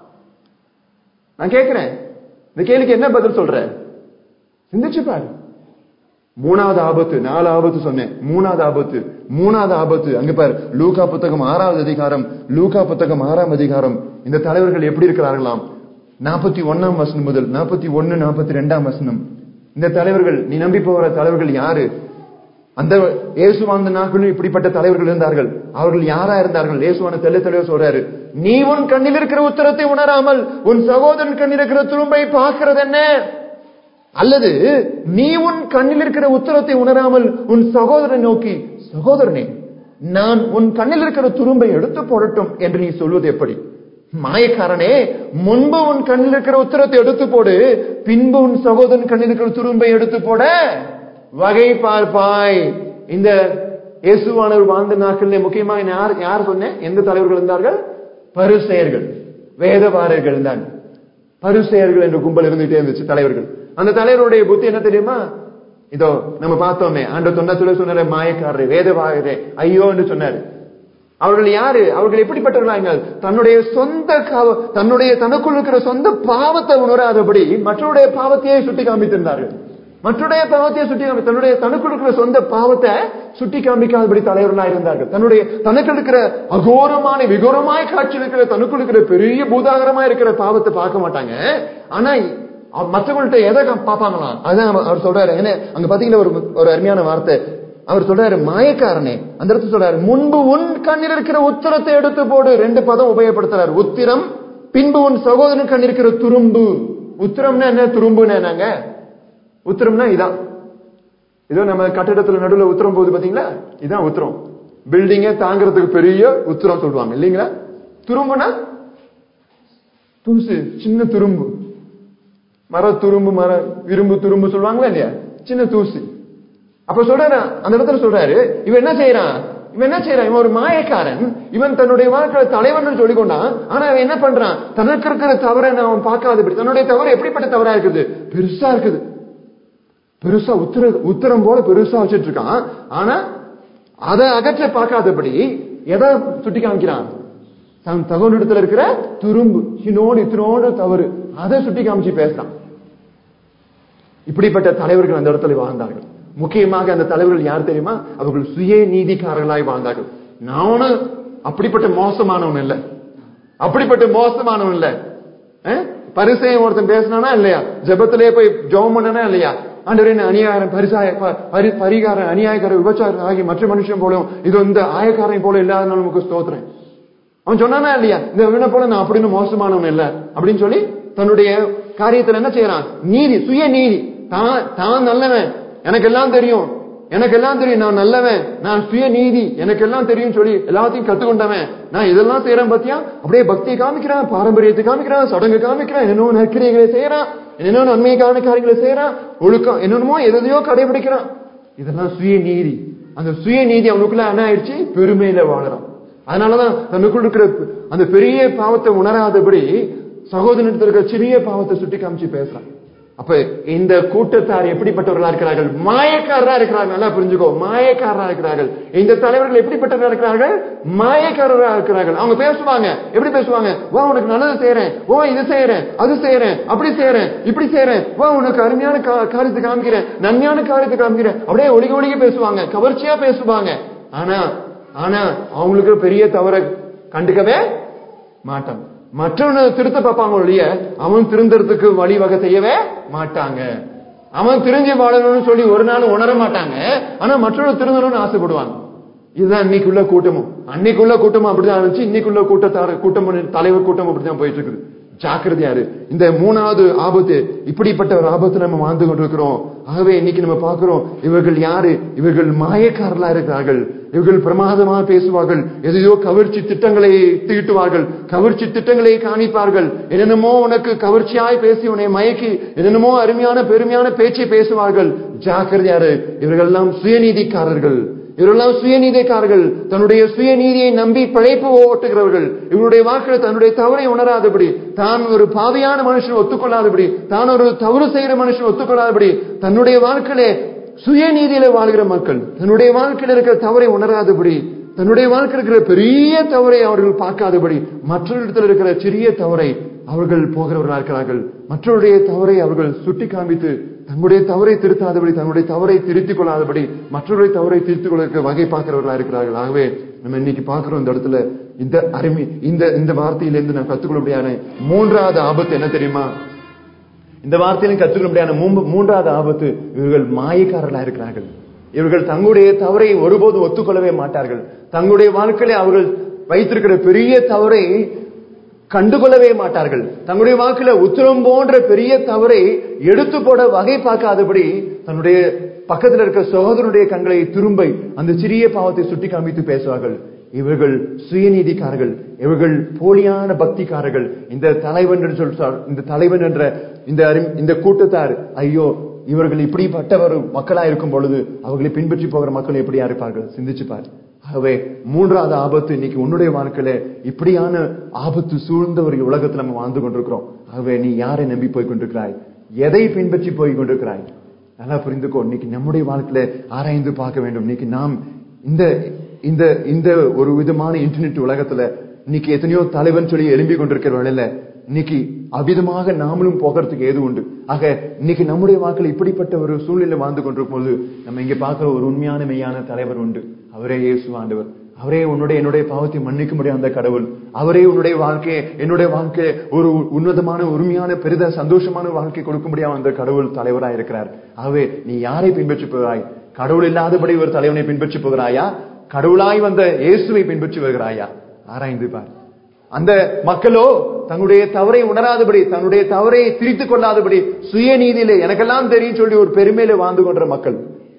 நான் கேட்கிறேன் இந்த கேள்விக்கு என்ன பதில் சொல்ற சிந்திச்சு பாரு மூணாவது ஆபத்து நாலு ஆபத்து சொன்னேன் மூணாவது ஆபத்து மூணாவது ஆபத்து அங்க பாரு லூகா புத்தகம் ஆறாவது அதிகாரம் லூகா புத்தகம் ஆறாம் அதிகாரம் இந்த தலைவர்கள் எப்படி இருக்கிறார்களாம் நாற்பத்தி ஒன்னாம் வசனம் முதல் நாற்பத்தி ஒன்னு நாற்பத்தி ரெண்டாம் வசனம் இந்த தலைவர்கள் நீ நம்பி போகிற தலைவர்கள் யாரு அந்த இயேசு வாழ்ந்த நாட்களும் இப்படிப்பட்ட தலைவர்கள் இருந்தார்கள் அவர்கள் யாரா இருந்தார்கள் இயேசுவான தெல்ல தெளிவா சொல்றாரு நீ உன் கண்ணில் இருக்கிற உத்தரத்தை உணராமல் உன் சகோதரன் கண்ணில் இருக்கிற துரும்பை பார்க்கிறது என்ன அல்லது நீ உன் கண்ணில் இருக்கிற உத்தரத்தை உணராமல் உன் சகோதரனை நோக்கி சகோதரனே நான் உன் கண்ணில் இருக்கிற துரும்பை எடுத்து போடட்டும் என்று நீ சொல்வது எப்படி மாயக்காரனே முன்பு உன் கண்ணில் இருக்கிற உத்தரத்தை எடுத்து போடு பின்பு உன் சகோதரன் கண்ணில் இருக்கிற துரும்பை எடுத்து போட வகை பார்ப்பாய் இந்த இயேசுவானவர் வாழ்ந்த நாட்களில் முக்கியமாக யார் யார் சொன்னேன் எந்த தலைவர்கள் இருந்தார்கள் பரிசெயர்கள் வேதபாரர்கள் இருந்தாங்க பரிசெயர்கள் என்ற கும்பல் இருந்துகிட்டே இருந்துச்சு தலைவர்கள் அந்த தலைவருடைய புத்தி என்ன தெரியுமா இதோ நம்ம பார்த்தோமே ஆண்டு தொண்ணூத்துல சொன்னாரு மாயக்காரரே வேதவாகரே ஐயோ என்று சொன்னாரு அவர்கள் யாரு அவர்கள் எப்படிப்பட்டவர்களாங்க தன்னுடைய சொந்த காவ- தன்னுடைய தனக்குள் இருக்கிற சொந்த பாவத்தை உணராதபடி மற்றவருடைய பாவத்தையே சுட்டி காமித்திருந்தார்கள் மற்றவருடைய பாவத்தையே சுட்டி காமி தன்னுடைய தனக்குள் இருக்கிற சொந்த பாவத்தை சுட்டி காமிக்காதபடி தலைவர்களாக இருந்தார்கள் தன்னுடைய தனக்குள் இருக்கிற அகோரமான விகோரமாய் காட்சி இருக்கிற தனக்குள் இருக்கிற பெரிய பூதாகரமா இருக்கிற பாவத்தை பார்க்க மாட்டாங்க ஆனா அவ- மற்றவங்கள்ட்ட எதை கா- பார்ப்பாங்களாம் அதான் அவர் அவர் சொல்றாரு என்ன அங்க பாத்தீங்கன்னா ஒரு ஒரு அருமையான வார்த்தை அவர் சொல்றாரு மாயக்காரனே அந்த இடத்துல சொல்றாரு முன்பு உன் கண்ணில் இருக்கிற உத்தரத்தை எடுத்து போடு ரெண்டு பதம் உபயோகப்படுத்துறாரு உத்திரம் பின்பு உன் சகோதரன் கண்ணில் இருக்கிற துரும்பு உத்திரம்னா என்ன துரும்புன்னு என்னங்க உத்திரம்னா இதான் இதோ நம்ம கட்டிடத்துல நடுவுல உத்தரம் போகுது பாத்தீங்களா இதான் உத்தரம் பில்டிங்க தாங்கிறதுக்கு பெரிய உத்தரம் சொல்லுவாங்க இல்லைங்களா துரும்புனா தூசு சின்ன துரும்பு மர துரும்பு மர இரும்பு துரும்பு சொல்லுவாங்களா இல்லையா சின்ன தூசு அப்ப சொல்றாரு அந்த இடத்துல சொல்றாரு இவன் என்ன செய்யறான் இவன் என்ன செய்யறான் இவன் ஒரு மாயக்காரன் இவன் தன்னுடைய வாழ்க்கை தலைவன் சொல்லிக் கொண்டான் ஆனா அவன் என்ன பண்றான் தனக்கு இருக்கிற தவறை அவன் பார்க்காதபடி தன்னுடைய தவறு எப்படிப்பட்ட தவறா இருக்குது பெருசா இருக்குது பெருசா உத்தர உத்தரம் போல பெருசா வச்சிட்டு இருக்கான் ஆனா அதை அகற்ற பார்க்காதபடி எதை சுட்டி காமிக்கிறான் தன் தகவலிடத்துல இருக்கிற துரும்பு இனோடு இத்தனோடு தவறு அதை சுட்டி காமிச்சு பேசுறான் இப்படிப்பட்ட தலைவர்கள் அந்த இடத்துல வாழ்ந்தார்கள் முக்கியமாக அந்த தலைவர்கள் யார் தெரியுமா அவர்கள் சுய நீதிக்காரர்களாய் வாழ்ந்தார்கள் நானும் அப்படிப்பட்ட மோசமானவன் இல்ல அப்படிப்பட்ட மோசமானவன் இல்ல பரிசையும் ஒருத்தன் பேசினானா இல்லையா ஜபத்திலே போய் ஜெபம் பண்ணனா இல்லையா ஆண்டவரே நான் அநியாயம் பரிசாய ப- பரி- பரிகாரம் அநியாயக்கார விபச்சாரம் ஆகிய மற்ற மனுஷன் போலும் இது இந்த ஆயக்காரன் போல இல்லாதனால நமக்கு ஸ்தோத்திரம் அவன் சொன்னானா இல்லையா இந்த இவனை போல நான் அப்படின்னு மோசமானவன் இல்ல அப்படின்னு சொல்லி தன்னுடைய காரியத்துல என்ன செய்யறான் நீதி சுய நீதி தான் தான் நல்லவன் எனக்கு எல்லாம் தெரியும் எனக்கு எல்லாம் தெரியும் நான் நல்லவன் நான் சுய நீதி எனக்கு எல்லாம் தெரியும் சொல்லி எல்லாத்தையும் கத்துக்கொண்டவன் நான் இதெல்லாம் செய்யறேன் பாத்தியா அப்படியே பக்தியை காமிக்கிறான் பாரம்பரியத்தை காமிக்கிறான் சடங்கு காமிக்கிறான் என்னென்னோ நற்கிரியங்களை செய்யறான் என்னென்னோ நன்மைக்கான காரியங்களை செய்யறான் ஒழுக்கம் என்னென்னமோ எதையோ கடைபிடிக்கிறான் இதெல்லாம் சுய நீதி அந்த சுய நீதி அவனுக்குள்ள என்ன ஆயிடுச்சு பெருமையில வாழறான் அதனாலதான் தனக்குள்ள இருக்கிற அந்த பெரிய பாவத்தை உணராதபடி சகோதரத்தில் இருக்கிற சிறிய பாவத்தை சுட்டி காமிச்சு பேசுறான் அப்ப இந்த கூட்டத்தார் எப்படிப்பட்டவர்களா இருக்கிறார்கள் மாயக்காரரா இருக்கிறார்கள் நல்லா புரிஞ்சுக்கோ மாயக்காரரா இருக்கிறார்கள் இந்த தலைவர்கள் எப்படிப்பட்டவர்களா இருக்கிறார்கள் மாயக்காரரா இருக்கிறார்கள் அவங்க பேசுவாங்க எப்படி பேசுவாங்க வா உனக்கு நல்லது செய்யறேன் ஓ இது செய்யறேன் அது செய்யறேன் அப்படி செய்யறேன் இப்படி செய்யறேன் வா உனக்கு அருமையான கா- காரியத்தை காமிக்கிறேன் நன்மையான காரியத்தை காமிக்கிறேன் அப்படியே ஒளிக ஒளிக பேசுவாங்க கவர்ச்சியா பேசுவாங்க ஆனா ஆனா அவங்களுக்கு பெரிய தவற கண்டுக்கவே மாட்டாங்க மற்றவனை திருத்த பார்ப்பாங்க ஒழிய அவன் திருந்தறதுக்கு வழிவகை செய்யவே மாட்டாங்க அவன் திருஞ்சி வாழணும்னு சொல்லி ஒரு நாள் உணர மாட்டாங்க ஆனா மற்றவங்க திருந்தணும்னு ஆசைப்படுவாங்க இதுதான் இன்னைக்குள்ள கூட்டமும் அன்னைக்குள்ள கூட்டமும் அப்படிதான் இருந்துச்சு இன்னைக்குள்ள கூட்டத்தார கூட்டம் தலைவர் கூட்டம் அப்படிதான் போயிட்டு இருக்குது ஜாக்கிரதையாரு இந்த மூணாவது ஆபத்து இப்படிப்பட்ட ஒரு ஆபத்து நம்ம வாழ்ந்து கொண்டிருக்கிறோம் ஆகவே இன்னைக்கு நம்ம பார்க்கிறோம் இவர்கள் யாரு இவர்கள் மாயக்காரர்களா இருக்கிறார்கள் இவர்கள் பிரமாதமாக பேசுவார்கள் எதையோ கவர்ச்சி திட்டங்களை தீட்டுவார்கள் கவர்ச்சி திட்டங்களை காணிப்பார்கள் என்னென்னமோ உனக்கு கவர்ச்சியாய் பேசி உன்னை மயக்கி என்னென்னமோ அருமையான பெருமையான பேச்சை பேசுவார்கள் ஜாக்கிரதையாரு இவர்கள் எல்லாம் சுயநீதிக்காரர்கள் இவரெல்லாம் சுயநீதிக்காரர்கள் தன்னுடைய சுயநீதியை நம்பி பிழைப்பு ஓட்டுகிறவர்கள் இவருடைய வாக்கில் தன்னுடைய தவறை உணராதபடி தான் ஒரு பாவியான மனுஷன் ஒத்துக்கொள்ளாதபடி தான் ஒரு தவறு செய்கிற மனுஷன் ஒத்துக்கொள்ளாதபடி தன்னுடைய வாழ்க்கையிலே சுயநீதியில வாழ்கிற மக்கள் தன்னுடைய வாழ்க்கையில் இருக்கிற தவறை உணராதபடி தன்னுடைய வாழ்க்கையில் இருக்கிற பெரிய தவறை அவர்கள் பார்க்காதபடி மற்றொரு இருக்கிற சிறிய தவறை அவர்கள் போகிறவர்களா இருக்கிறார்கள் மற்றவருடைய தவறை அவர்கள் சுட்டி காண்பித்து தங்களுடைய தவறை திருத்தாதபடி தன்னுடைய தவறை திருத்திக் கொள்ளாதபடி மற்றவருடைய தவறை திருத்திக் கொள்வதற்கு வகை பார்க்கிறவர்களா இருக்கிறார்கள் ஆகவே நம்ம இன்னைக்கு பார்க்கிறோம் இந்த இடத்துல இந்த அருமை இந்த இந்த வார்த்தையிலிருந்து நான் கத்துக்கொள்ள முடியாத மூன்றாவது ஆபத்து என்ன தெரியுமா இந்த வார்த்தையிலும் கற்றுக்கொள்ள முடியாத மூன்று- மூன்றாவது ஆபத்து இவர்கள் மாயக்காரர்களா இருக்கிறார்கள் இவர்கள் தங்களுடைய தவறை ஒருபோது ஒத்துக்கொள்ளவே மாட்டார்கள் தங்களுடைய வாழ்க்கையில அவர்கள் வைத்திருக்கிற பெரிய தவறை கண்டுகொள்ளவே மாட்டார்கள் தங்களுடைய வாழ்க்கையில உத்தரம் போன்ற பெரிய தவறை எடுத்து போட வகை பார்க்காதபடி தன்னுடைய பக்கத்தில் இருக்க சகோதரனுடைய கண்களை திரும்ப அந்த சிறிய பாவத்தை சுட்டி காமித்து பேசுவார்கள் இவர்கள் சுயநீதிக்காரர்கள் இவர்கள் போலியான பக்திக்காரர்கள் இந்த தலைவன் என்று சொல்றார் இந்த தலைவன் என்ற இந்த அறி- இந்த கூட்டத்தார் ஐயோ இவர்கள் இப்படிப்பட்ட ஒரு மக்களா இருக்கும் பொழுது அவர்களை பின்பற்றி போகிற மக்கள் எப்படியா இருப்பார்கள் சிந்திச்சு பாரு ஆகவே மூன்றாவது ஆபத்து இன்னைக்கு உன்னுடைய வாழ்க்கையில இப்படியான ஆபத்து சூழ்ந்த ஒரு உலகத்துல நம்ம வாழ்ந்து கொண்டிருக்கிறோம் ஆகவே நீ யாரை நம்பி போய் கொண்டிருக்கிறாய் எதை பின்பற்றி போய் கொண்டிருக்கிறாய் நல்லா புரிந்துக்கோ இன்னைக்கு நம்முடைய வாழ்க்கையில ஆராய்ந்து பார்க்க வேண்டும் இன்னைக்கு நாம் இந்த இந்த இந்த ஒரு விதமான இன்டர்நெட் உலகத்துல இன்னைக்கு எத்தனையோ தலைவன் சொல்லி எழும்பி கொண்டிருக்கிற வேளையில இன்னைக்கு அவிதமாக நாமளும் போகிறதுக்கு ஏது உண்டு ஆக இன்னைக்கு நம்முடைய வாழ்க்கையில் இப்படிப்பட்ட ஒரு சூழ்நிலை வாழ்ந்து கொண்டிருக்கும் போது நம்ம இங்க பார்க்கிற ஒரு உண்மையான மெய்யான தலைவர் உண்டு அவரே இயேசு ஆண்டவர் அவரே உன்னுடைய என்னுடைய பாவத்தை மன்னிக்க முடியும் அந்த கடவுள் அவரே உன்னுடைய வாழ்க்கையை என்னுடைய வாழ்க்கையை ஒரு உன்னதமான உரிமையான பெரித சந்தோஷமான வாழ்க்கை கொடுக்க முடியாம அந்த கடவுள் தலைவராய் இருக்கிறார் ஆகவே நீ யாரை பின்பற்றி போகிறாய் கடவுள் இல்லாதபடி ஒரு தலைவனை பின்பற்றி போகிறாயா கடவுளாய் வந்த இயேசுவை பின்பற்றி வருகிறாயா ஆராய்ந்து பார் அந்த மக்களோ தங்களுடைய தவறை உணராதபடி தன்னுடைய தவறை திரித்துக் கொள்ளாதபடி சுயநீதியிலே எனக்கெல்லாம் தெரியும் சொல்லி ஒரு பெருமையில வாழ்ந்து கொண்ட மக்கள்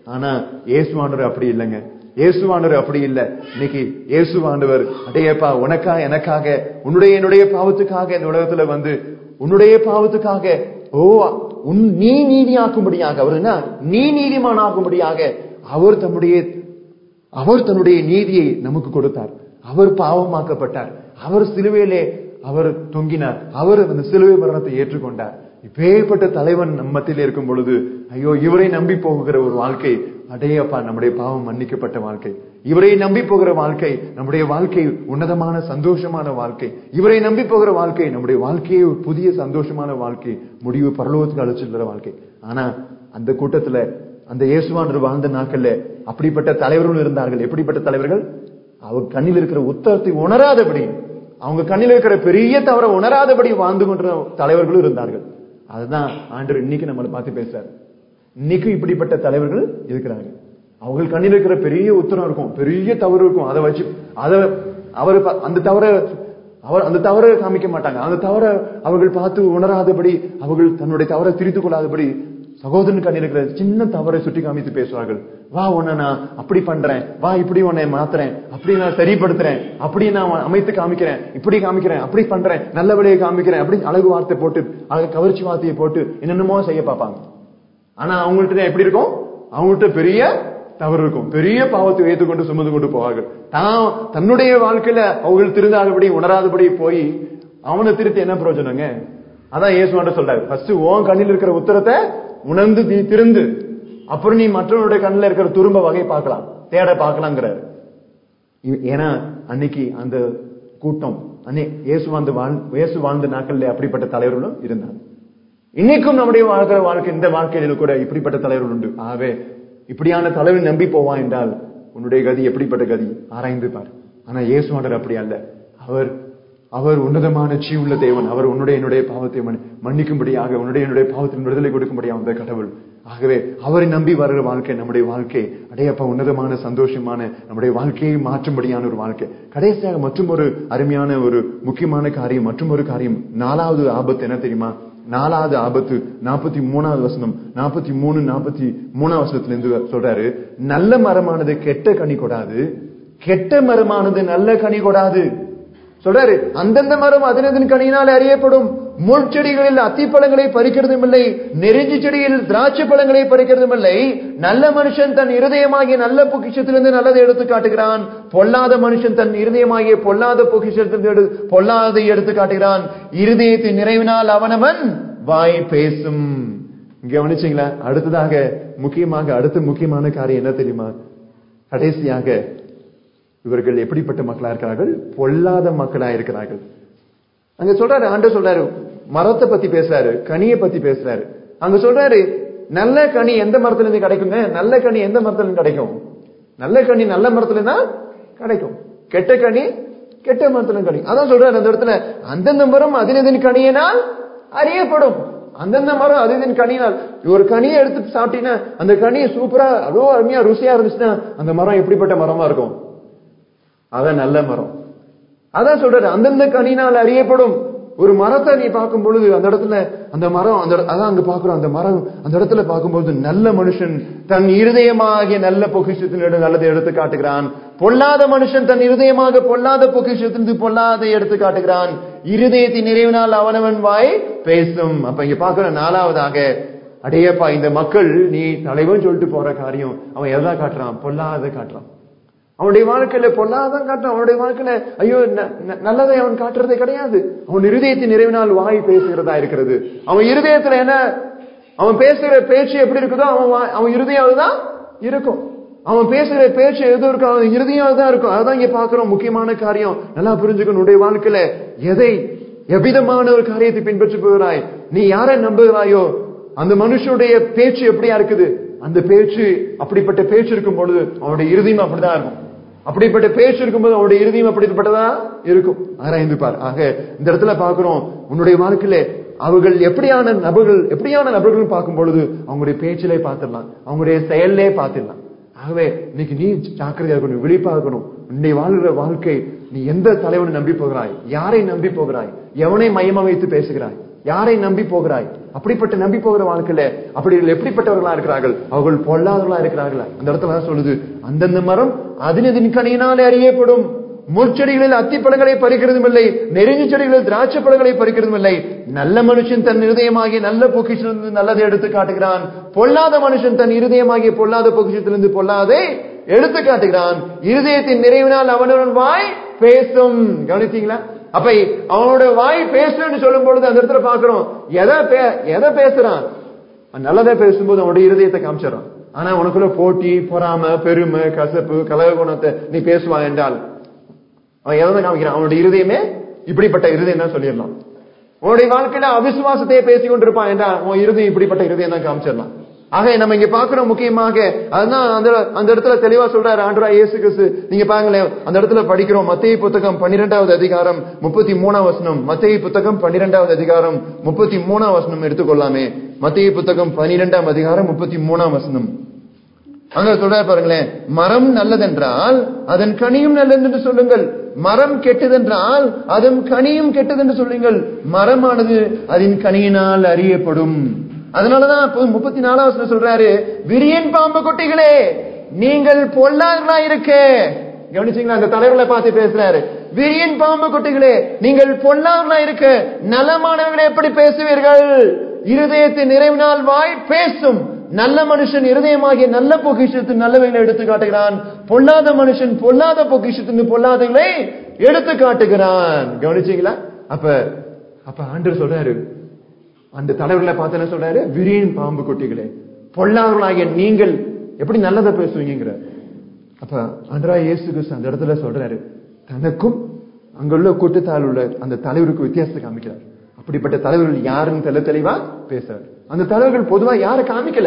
ஆனா இயேசுவானவர் அப்படி இல்லைங்க இயேசுவானவர் அப்படி இல்ல இன்னைக்கு இயேசுவானவர் அடையப்பா உனக்கா எனக்காக உன்னுடைய என்னுடைய பாவத்துக்காக இந்த உலகத்துல வந்து உன்னுடைய பாவத்துக்காக ஓ உன் நீ நீதியாக்கும்படியாக அவர் என்ன நீ நீதிமானாகும்படியாக அவர் தம்முடைய அவர் தன்னுடைய நீதியை நமக்கு கொடுத்தார் அவர் பாவமாக்கப்பட்டார் அவர் சிலுவையிலே அவர் தொங்கினார் அவர் அந்த சிலுவை மரணத்தை ஏற்றுக்கொண்டார் இப்பேற்பட்ட தலைவன் நம்ம மத்தியில் இருக்கும் பொழுது ஐயோ இவரை நம்பி போகிற ஒரு வாழ்க்கை அடையப்பா நம்முடைய பாவம் மன்னிக்கப்பட்ட வாழ்க்கை இவரை நம்பி போகிற வாழ்க்கை நம்முடைய வாழ்க்கை உன்னதமான சந்தோஷமான வாழ்க்கை இவரை நம்பி போகிற வாழ்க்கை நம்முடைய வாழ்க்கையே ஒரு புதிய சந்தோஷமான வாழ்க்கை முடிவு பரலோகத்துக்கு அழைச்சிட்டு வாழ்க்கை ஆனா அந்த கூட்டத்துல அந்த இயேசுவான் வாழ்ந்த நாட்கள்ல அப்படிப்பட்ட தலைவர்கள் இருந்தார்கள் எப்படிப்பட்ட தலைவர்கள் அவர் கண்ணில் இருக்கிற உத்தரத்தை உணராதபடி அவங்க கண்ணில் இருக்கிற பெரிய தவற உணராதபடி வாழ்ந்து கொண்ட தலைவர்களும் இருந்தார்கள் அதுதான் ஆண்டவர் இன்னைக்கு நம்மளை பார்த்து பேசுறாரு இன்னைக்கும் இப்படிப்பட்ட தலைவர்கள் இருக்கிறாங்க அவங்க கண்ணில் இருக்கிற பெரிய உத்தரம் இருக்கும் பெரிய தவறு இருக்கும் அதை வச்சு அதை அவர் அந்த தவற அவர் அந்த தவற காமிக்க மாட்டாங்க அந்த தவற அவர்கள் பார்த்து உணராதபடி அவர்கள் தன்னுடைய தவறை திரித்துக் கொள்ளாதபடி சகோதரன் கண்ணில் இருக்கிற சின்ன தவறை சுட்டி காமித்து பேசுவார்கள் வா உன்னை நான் அப்படி பண்றேன் வா இப்படி உன்னை மாத்துறேன் அப்படி நான் சரிப்படுத்துறேன் அப்படி நான் அமைத்து காமிக்கிறேன் இப்படி காமிக்கிறேன் அப்படி பண்றேன் நல்ல வழியை காமிக்கிறேன் அப்படி அழகு வார்த்தை போட்டு அழகு கவர்ச்சி வார்த்தையை போட்டு என்னென்னமோ செய்ய பார்ப்பாங்க ஆனா அவங்கள்ட்ட எப்படி இருக்கும் அவங்கள்ட்ட பெரிய தவறு இருக்கும் பெரிய பாவத்தை ஏற்றுக்கொண்டு சுமந்து கொண்டு போவார்கள் தான் தன்னுடைய வாழ்க்கையில அவர்கள் திருந்தாதபடி உணராதபடி போய் அவனை திருத்தி என்ன பிரயோஜனங்க அதான் இயேசுவாண்ட சொல்றாரு ஃபர்ஸ்ட் உன் கண்ணில் இருக்கிற உத்தரத்தை உணர்ந்து நீ திருந்து அப்புறம் நீ மற்றவனுடைய கண்ணில் இருக்கிற துரும்ப வகை பார்க்கலாம் தேட பார்க்கலாங்கிறாரு ஏன்னா அன்னைக்கு அந்த கூட்டம் அன்னை இயேசு வாழ்ந்து வாழ் இயேசு வாழ்ந்த நாட்கள்ல அப்படிப்பட்ட தலைவர்களும் இருந்தாங்க இன்னைக்கும் நம்முடைய வாழ்க்கிற வாழ்க்கை இந்த வாழ்க்கையில கூட இப்படிப்பட்ட தலைவர்கள் உண்டு ஆகவே இப்படியான தலைவன் நம்பி போவான் என்றால் உன்னுடைய கதி எப்படிப்பட்ட கதி ஆராய்ந்து பார் ஆனா இயேசுவாண்டர் அப்படி அல்ல அவர் அவர் உன்னதமான சீ உள்ள தேவன் அவர் உன்னுடைய என்னுடைய பாவத்தை மன்னிக்கும்படியாக உன்னுடைய என்னுடைய பாவத்தின் விடுதலை கொடுக்கும்படியாக வந்த கடவுள் ஆகவே அவரை நம்பி வருகிற வாழ்க்கை நம்முடைய வாழ்க்கை அடையப்ப உன்னதமான சந்தோஷமான நம்முடைய வாழ்க்கையை மாற்றும்படியான ஒரு வாழ்க்கை கடைசியாக மற்றும் ஒரு அருமையான ஒரு முக்கியமான காரியம் மற்றும் ஒரு காரியம் நாலாவது ஆபத்து என்ன தெரியுமா நாலாவது ஆபத்து நாற்பத்தி மூணாவது வசனம் நாற்பத்தி மூணு நாற்பத்தி மூணாவது வசனத்துல இருந்து சொல்றாரு நல்ல மரமானது கெட்ட கனி கொடாது கெட்ட மரமானது நல்ல கனி கொடாது சொல்றாரு அந்தந்த மரம் அதனதன் கனியினால் அறியப்படும் முள் செடிகளில் அத்திப்பழங்களை பறிக்கிறதும் இல்லை நெருஞ்சி செடியில் திராட்சை பழங்களை பறிக்கிறதும் இல்லை நல்ல மனுஷன் தன் இருதயமாகிய நல்ல பொக்கிஷத்திலிருந்து நல்லதை எடுத்து காட்டுகிறான் பொல்லாத மனுஷன் தன் இருதயமாகிய பொல்லாத பொக்கிஷத்திலிருந்து பொல்லாதை எடுத்து காட்டுகிறான் இருதயத்தின் நிறைவினால் அவனவன் வாய் பேசும் கவனிச்சீங்களா அடுத்ததாக முக்கியமாக அடுத்த முக்கியமான காரியம் என்ன தெரியுமா கடைசியாக இவர்கள் எப்படிப்பட்ட மக்களா இருக்கிறார்கள் பொல்லாத மக்களா இருக்கிறார்கள் அங்க சொல்றாரு ஆண்டு சொல்றாரு மரத்தை பத்தி பேசுறாரு கனியை பத்தி பேசுறாரு அங்க சொல்றாரு நல்ல கனி எந்த மரத்துல இருந்து கிடைக்குங்க நல்ல கனி எந்த மரத்துல இருந்து கிடைக்கும் நல்ல கனி நல்ல மரத்துல தான் கிடைக்கும் கெட்ட கனி கெட்ட மரத்துல கனி அதான் சொல்றாரு அந்த இடத்துல அந்தந்த மரம் அதினதின் கனியினால் அறியப்படும் அந்தந்த மரம் அதிதின் கனியினால் ஒரு கனியை எடுத்து சாப்பிட்டீங்கன்னா அந்த கனி சூப்பரா அவ்வளோ அருமையா ருசியா இருந்துச்சுன்னா அந்த மரம் எப்படிப்பட்ட மரமா இருக்கும் அதான் நல்ல மரம் அதான் சொல்றாரு அந்தந்த கனினால் அறியப்படும் ஒரு மரத்தை நீ பார்க்கும் பொழுது அந்த இடத்துல அந்த மரம் அந்த அதான் அங்க பாக்குறோம் அந்த மரம் அந்த இடத்துல பார்க்கும்போது நல்ல மனுஷன் தன் இருதயமாகிய நல்ல பொக்கிஷத்தினிடம் நல்லதை எடுத்து காட்டுகிறான் பொல்லாத மனுஷன் தன் இருதயமாக பொல்லாத பொக்கிஷத்திலிருந்து பொல்லாத எடுத்து காட்டுகிறான் இருதயத்தின் நிறைவினால் அவனவன் வாய் பேசும் அப்ப இங்க பாக்குற நாலாவதாக அடையப்பா இந்த மக்கள் நீ தலைவன் சொல்லிட்டு போற காரியம் அவன் எதா காட்டுறான் பொல்லாத காட்டுறான் அவனுடைய வாழ்க்கையில பொல்லாதான் காட்டுறான் அவனுடைய வாழ்க்கையில ஐயோ நல்லதை அவன் காட்டுறதே கிடையாது அவன் இருதயத்தின் நிறைவினால் வாய் பேசுகிறதா இருக்கிறது அவன் இருதயத்துல என்ன அவன் பேசுகிற பேச்சு எப்படி இருக்குதோ அவன் அவன் இருதயம் தான் இருக்கும் அவன் பேசுகிற பேச்சு எது இருக்கும் அவன் இருதயம் தான் இருக்கும் அதான் இங்க பாக்குறோம் முக்கியமான காரியம் நல்லா புரிஞ்சுக்கணும் உன்னுடைய வாழ்க்கையில எதை எவ்விதமான ஒரு காரியத்தை பின்பற்றி போகிறாய் நீ யாரை நம்புகிறாயோ அந்த மனுஷனுடைய பேச்சு எப்படியா இருக்குது அந்த பேச்சு அப்படிப்பட்ட பேச்சு இருக்கும் பொழுது அவனுடைய இறுதியும் அப்படிதான் இருக்கும் அப்படிப்பட்ட பேச்சு இருக்கும்போது அவனுடைய இறுதியும் அப்படிப்பட்டதா இருக்கும் ஆராய்ந்து பார் ஆக இந்த இடத்துல பாக்குறோம் உன்னுடைய வாழ்க்கையில அவர்கள் எப்படியான நபர்கள் எப்படியான நபர்கள் பார்க்கும் பொழுது அவங்களுடைய பேச்சிலே பார்த்திடலாம் அவங்களுடைய செயல்லே பார்த்திடலாம் ஆகவே இன்னைக்கு நீ ஜாக்கிரதையா இருக்கணும் விழிப்பா இருக்கணும் உன்னை வாழ்கிற வாழ்க்கை நீ எந்த தலைவனை நம்பி போகிறாய் யாரை நம்பி போகிறாய் எவனை மையமா வைத்து பேசுகிறாய் யாரை நம்பி போகிறாய் அப்படிப்பட்ட நம்பி போகிற வாழ்க்கையில அப்படி எப்படிப்பட்டவர்களா இருக்கிறார்கள் அவர்கள் பொல்லாதவர்களா இருக்கிறார்கள் அந்த இடத்துல தான் சொல்லுது அந்தந்த மரம் அதனதின் கனியினாலே அறியப்படும் முற்செடிகளில் அத்திப்பழங்களை பறிக்கிறதும் இல்லை நெருங்கி செடிகளில் திராட்சை பழங்களை பறிக்கிறதும் இல்லை நல்ல மனுஷன் தன் இருதயமாகிய நல்ல பொக்கிஷத்திலிருந்து நல்லதை எடுத்து காட்டுகிறான் பொல்லாத மனுஷன் தன் இருதயமாகிய பொல்லாத பொக்கிஷத்திலிருந்து பொல்லாதை எடுத்து காட்டுகிறான் இருதயத்தின் நிறைவினால் அவனுடன் வாய் பேசும் கவனித்தீங்களா அப்ப அவனோட வாய் பேசுன்னு சொல்லும் பொழுது அந்த இடத்துல பாக்குறோம் எதை பே- எதை பேசுறான் நல்லதா பேசும்போது அவனுடைய இருதயத்தை காமிச்சிடறான் ஆனா உனக்குள்ள போட்டி பொறாம பெருமை கசப்பு கலக குணத்தை நீ பேசுவா என்றால் அவன் எதை காமிக்கிறான் அவனுடைய இருதயமே இப்படிப்பட்ட இருதயம் தான் சொல்லிடலாம் உன்னுடைய வாழ்க்கையில அவிசுவாசத்தையே பேசிக் கொண்டிருப்பான் என்றால் உன் இருதயம் இப்படிப்பட்ட இருதயம் தான் காமிச்சிடலாம் ஆக நம்ம இங்க பாக்குறோம் முக்கியமாக அதுதான் அந்த அந்த இடத்துல தெளிவா சொல்றாரு ஆண்டரா இயேசு கிறிஸ்து நீங்க பாருங்களேன் அந்த இடத்துல படிக்கிறோம் மத்திய புத்தகம் பன்னிரெண்டாவது அதிகாரம் முப்பத்தி மூணாம் வசனம் மத்திய புத்தகம் பன்னிரெண்டாவது அதிகாரம் முப்பத்தி மூணாம் வசனம் எடுத்துக்கொள்ளாமே மத்திய புத்தகம் பன்னிரெண்டாம் அதிகாரம் முப்பத்தி மூணாம் வசனம் அங்க சொல்றாரு பாருங்களேன் மரம் நல்லதென்றால் அதன் கனியும் நல்லது என்று சொல்லுங்கள் மரம் கெட்டதென்றால் அதன் கனியும் கெட்டது என்று சொல்லுங்கள் மரமானது அதன் கனியினால் அறியப்படும் அதனாலதான் இப்போ முப்பத்தி நாலாவது வசனம் சொல்றாரு விரியன் பாம்பு குட்டிகளே நீங்கள் பொல்லாதவர்களா இருக்க கவனிச்சீங்களா அந்த தலைவர்களை பார்த்து பேசுறாரு விரியன் பாம்பு குட்டிகளே நீங்கள் பொல்லாதவர்களா இருக்க நலமானவர்களை எப்படி பேசுவீர்கள் இருதயத்தின் நிறைவினால் வாய் பேசும் நல்ல மனுஷன் இருதயமாகிய நல்ல பொக்கிஷத்தின் நல்லவைகளை எடுத்து காட்டுகிறான் பொல்லாத மனுஷன் பொல்லாத பொக்கிஷத்தின் பொல்லாதவைகளை எடுத்து காட்டுகிறான் கவனிச்சீங்களா அப்ப அப்ப ஆண்டவர் சொல்றாரு அந்த தலைவர்களை பார்த்து என்ன சொல்றாரு விரியன் பாம்பு குட்டிகளே பொல்லாதவர்களாகிய நீங்கள் எப்படி நல்லதை பேசுவீங்கிற அப்ப ஆண்டரா இயேசு கிறிஸ்து அந்த இடத்துல சொல்றாரு தனக்கும் அங்குள்ள கூட்டத்தால் உள்ள அந்த தலைவருக்கு வித்தியாசத்தை காமிக்கிறார் அப்படிப்பட்ட தலைவர்கள் யாருன்னு தெல்ல தெளிவா பேசுறாரு அந்த தலைவர்கள் பொதுவா யாரை காமிக்கல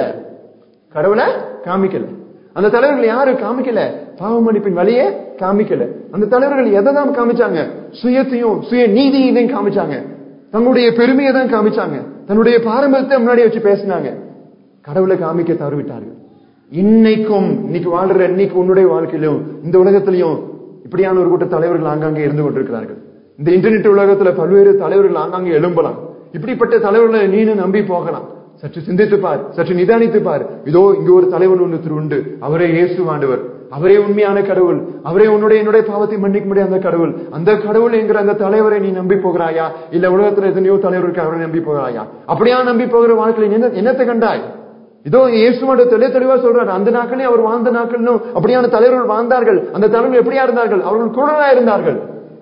கடவுளை காமிக்கல அந்த தலைவர்கள் யாரு காமிக்கல பாவ மன்னிப்பின் வழியே காமிக்கல அந்த தலைவர்கள் எதை தான் காமிச்சாங்க சுயத்தையும் சுய நீதியையும் காமிச்சாங்க தங்களுடைய பெருமையை தான் காமிச்சாங்க தன்னுடைய பாரம்பரியத்தை முன்னாடி வச்சு பேசினாங்க கடவுளை காமிக்க தவறிவிட்டார்கள் இன்னைக்கும் இன்னைக்கு வாழ்ற இன்னைக்கு உன்னுடைய வாழ்க்கையிலும் இந்த உலகத்திலையும் இப்படியான ஒரு கூட்ட தலைவர்கள் ஆங்காங்கே இருந்து கொண்டிருக்கிறார்கள் இந்த இன்டர்நெட் உலகத்துல பல்வேறு தலைவர்கள் ஆங்காங்கே எழும்பலாம் இப்படிப்பட்ட தலைவர்களை நீனு நம்பி போகலாம் சற்று சிந்தித்து பார் சற்று நிதானித்து பார் இதோ இங்க ஒரு தலைவன் ஒன்று உண்டு அவரே இயேசு ஆண்டவர் அவரே உண்மையான கடவுள் அவரே உன்னுடைய என்னுடைய பாவத்தை மன்னிக்க முடியாத அந்த கடவுள் அந்த கடவுள் என்கிற அந்த தலைவரை நீ நம்பி போகிறாயா இல்ல உலகத்துல எத்தனையோ தலைவருக்கு அவரை நம்பி போகிறாயா அப்படியா நம்பி போகிற வாழ்க்கையில் நீ என்ன என்னத்தை கண்டாய் இதோ இயேசுவோட தெளிய தெளிவா சொல்றாரு அந்த நாட்களே அவர் வாழ்ந்த நாட்களும் அப்படியான தலைவர்கள் வாழ்ந்தார்கள் அந்த தலைவர்கள் எப்படியா இருந்தார்கள் அவர்கள் குரலா இருந்தார்கள்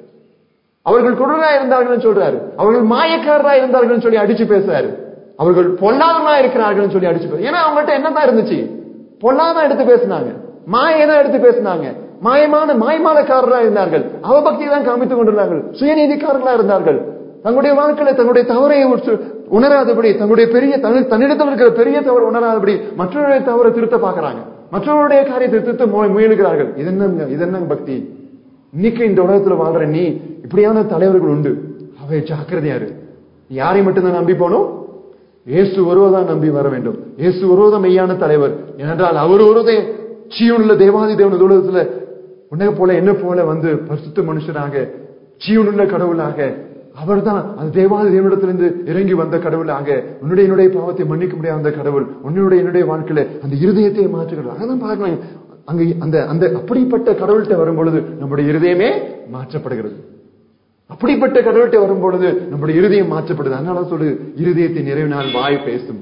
அவர்கள் குரலா இருந்தார்கள் சொல்றாரு அவர்கள் மாயக்காரரா இருந்தார்கள் சொல்லி அடிச்சு பேசுறாரு அவர்கள் பொல்லாதவனா இருக்கிறார்கள் சொல்லி அடிச்சு பேச ஏன்னா அவங்கள்ட்ட என்னதான் இருந்துச்சு பொல்லாதான் எடுத்து பேசினாங்க மாயை தான் எடுத்து பேசினாங்க மாயமான மாய்மாலக்காரரா இருந்தார்கள் அவபக்தியை தான் காமித்துக் கொண்டிருந்தார்கள் சுயநீதிக்காரர்களா இருந்தார்கள் தங்களுடைய வாழ்க்கையில தங்களுடைய தவறை உற்று- உணராதபடி தங்களுடைய பெரிய தன்- தன்னிடத்தில் இருக்கிற பெரிய தவறு உணராதபடி மற்றவருடைய தவறை திருத்த பார்க்கறாங்க மற்றவருடைய காரியத்தை திருத்த மு- முயலுகிறார்கள் இது என்னங்க இது என்னங்க பக்தி இன்னைக்கு இந்த உலகத்துல வாழ்ற நீ இப்படியான தலைவர்கள் உண்டு அவை ஜாக்கிரதையாரு யாரை மட்டும்தான் நம்பி போனோம் இயேசு ஒருவதான் நம்பி வர வேண்டும் இயேசு ஒருவதான் மெய்யான தலைவர் ஏனென்றால் அவர் ஒருவதே ஜீவனுள்ள தேவாதி தேவன் உலகத்துல உன்னை போல என்ன போல வந்து பரிசுத்த மனுஷராக ஜீவனுள்ள கடவுளாக அவர்தான் அந்த தேவாதி தேவனிடத்திலிருந்து இறங்கி வந்த கடவுளாக உன்னுடைய என்னுடைய பாவத்தை மன்னிக்க முடியாத அந்த கடவுள் உன்னுடைய என்னுடைய வாழ்க்கையில அந்த இருதயத்தை மாற்றுகிறார் அதான் பார்க்கலாம் அங்க அந்த அந்த அப்படிப்பட்ட கடவுள்கிட்ட வரும் பொழுது நம்முடைய இருதயமே மாற்றப்படுகிறது அப்படிப்பட்ட கடவுள்கிட்ட வரும் பொழுது நம்முடைய இருதயம் மாற்றப்படுது அதனால சொல்லு இருதயத்தை நிறைவினால் வாய் பேசும்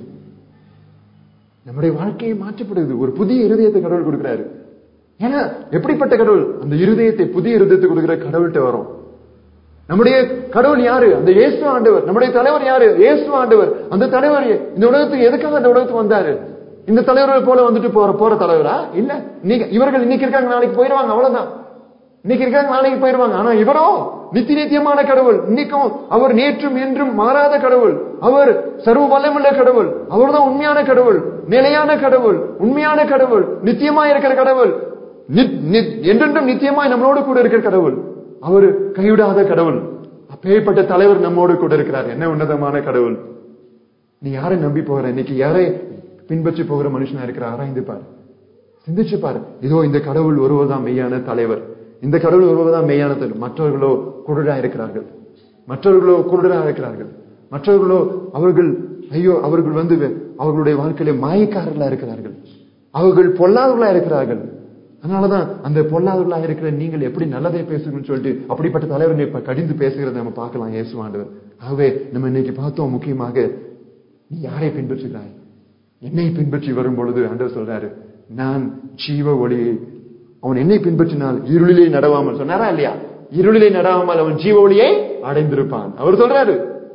நம்முடைய வாழ்க்கையை மாற்றப்படுது ஒரு புதிய இருதயத்தை கடவுள் கொடுக்கிறாரு ஏன்னா எப்படிப்பட்ட கடவுள் அந்த இருதயத்தை புதிய இருதயத்தை கொடுக்கிற கடவுள்கிட்ட வரும் நம்முடைய கடவுள் யாரு அந்த இயேசு ஆண்டவர் நம்முடைய தலைவர் யாரு இயேசு ஆண்டவர் அந்த தலைவர் இந்த உலகத்துக்கு எதுக்காக அந்த உலகத்துக்கு வந்தாரு இந்த தலைவர்கள் போல வந்துட்டு போற போற தலைவரா இல்ல நீங்க இவர்கள் இன்னைக்கு இருக்காங்க நாளைக்கு போயிடுவாங்க அவ்வளவுதான் இன்னைக்கு இருக்காங்க நாளைக்கு போயிடுவாங்க ஆனா இவரோ நித்திய நித்தியமான கடவுள் இன்னைக்கும் அவர் நேற்றும் என்றும் மாறாத கடவுள் அவர் சர்வ வல்லமுள்ள கடவுள் அவர்தான் உண்மையான கடவுள் நிலையான கடவுள் உண்மையான கடவுள் நித்தியமா இருக்கிற கடவுள் நித்- நித்- என்றென்றும் நித்தியமாய் நம்மளோடு கூட இருக்கிற கடவுள் அவர் கைவிடாத கடவுள் அப்பேற்பட்ட தலைவர் நம்மோடு கூட இருக்கிறார் என்ன உன்னதமான கடவுள் நீ யாரை நம்பி போகிற இன்னைக்கு யாரை பின்பற்றி போகிற மனுஷனா இருக்கிற ஆராய்ந்து பாரு சிந்திச்சு பாரு இதோ இந்த கடவுள் ஒருவர்தான் மெய்யான தலைவர் இந்த கடவுள் ஒருவர்தான் மெய்யான தலைவர் மற்றவர்களோ குருடா இருக்கிறார்கள் மற்றவர்களோ குருடரா இருக்கிறார்கள் மற்றவர்களோ அவர்கள் ஐயோ அவர்கள் வந்து அவர்களுடைய வாழ்க்கையில மாயக்காரர்களா இருக்கிறார்கள் அவர்கள் பொல்லாதவர்களா இருக்கிறார்கள் அதனாலதான் அந்த பொல்லாதவர்களா இருக்கிற நீங்கள் எப்படி நல்லதை பேசுங்கன்னு சொல்லிட்டு அப்படிப்பட்ட தலைவர்கள் இப்ப கடிந்து பேசுகிறத நம்ம பார்க்கலாம் இயேசுவாண்டவர் ஆகவே நம்ம இன்னைக்கு பார்த்தோம் முக்கியமாக நீ யாரை பின்பற்றுகிறாய் என்னை பின்பற்றி வரும் பொழுது ஆண்டவர் சொல்றாரு நான் ஜீவ ஒளியை அவன் என்னை பின்பற்றினால் இருளிலே நடவாமல் சொன்னாரா இல்லையா இருளிலே நடவாமல் அவன் ஜீவ ஒளியை அடைந்திருப்பான் அவர் சொல்றாரு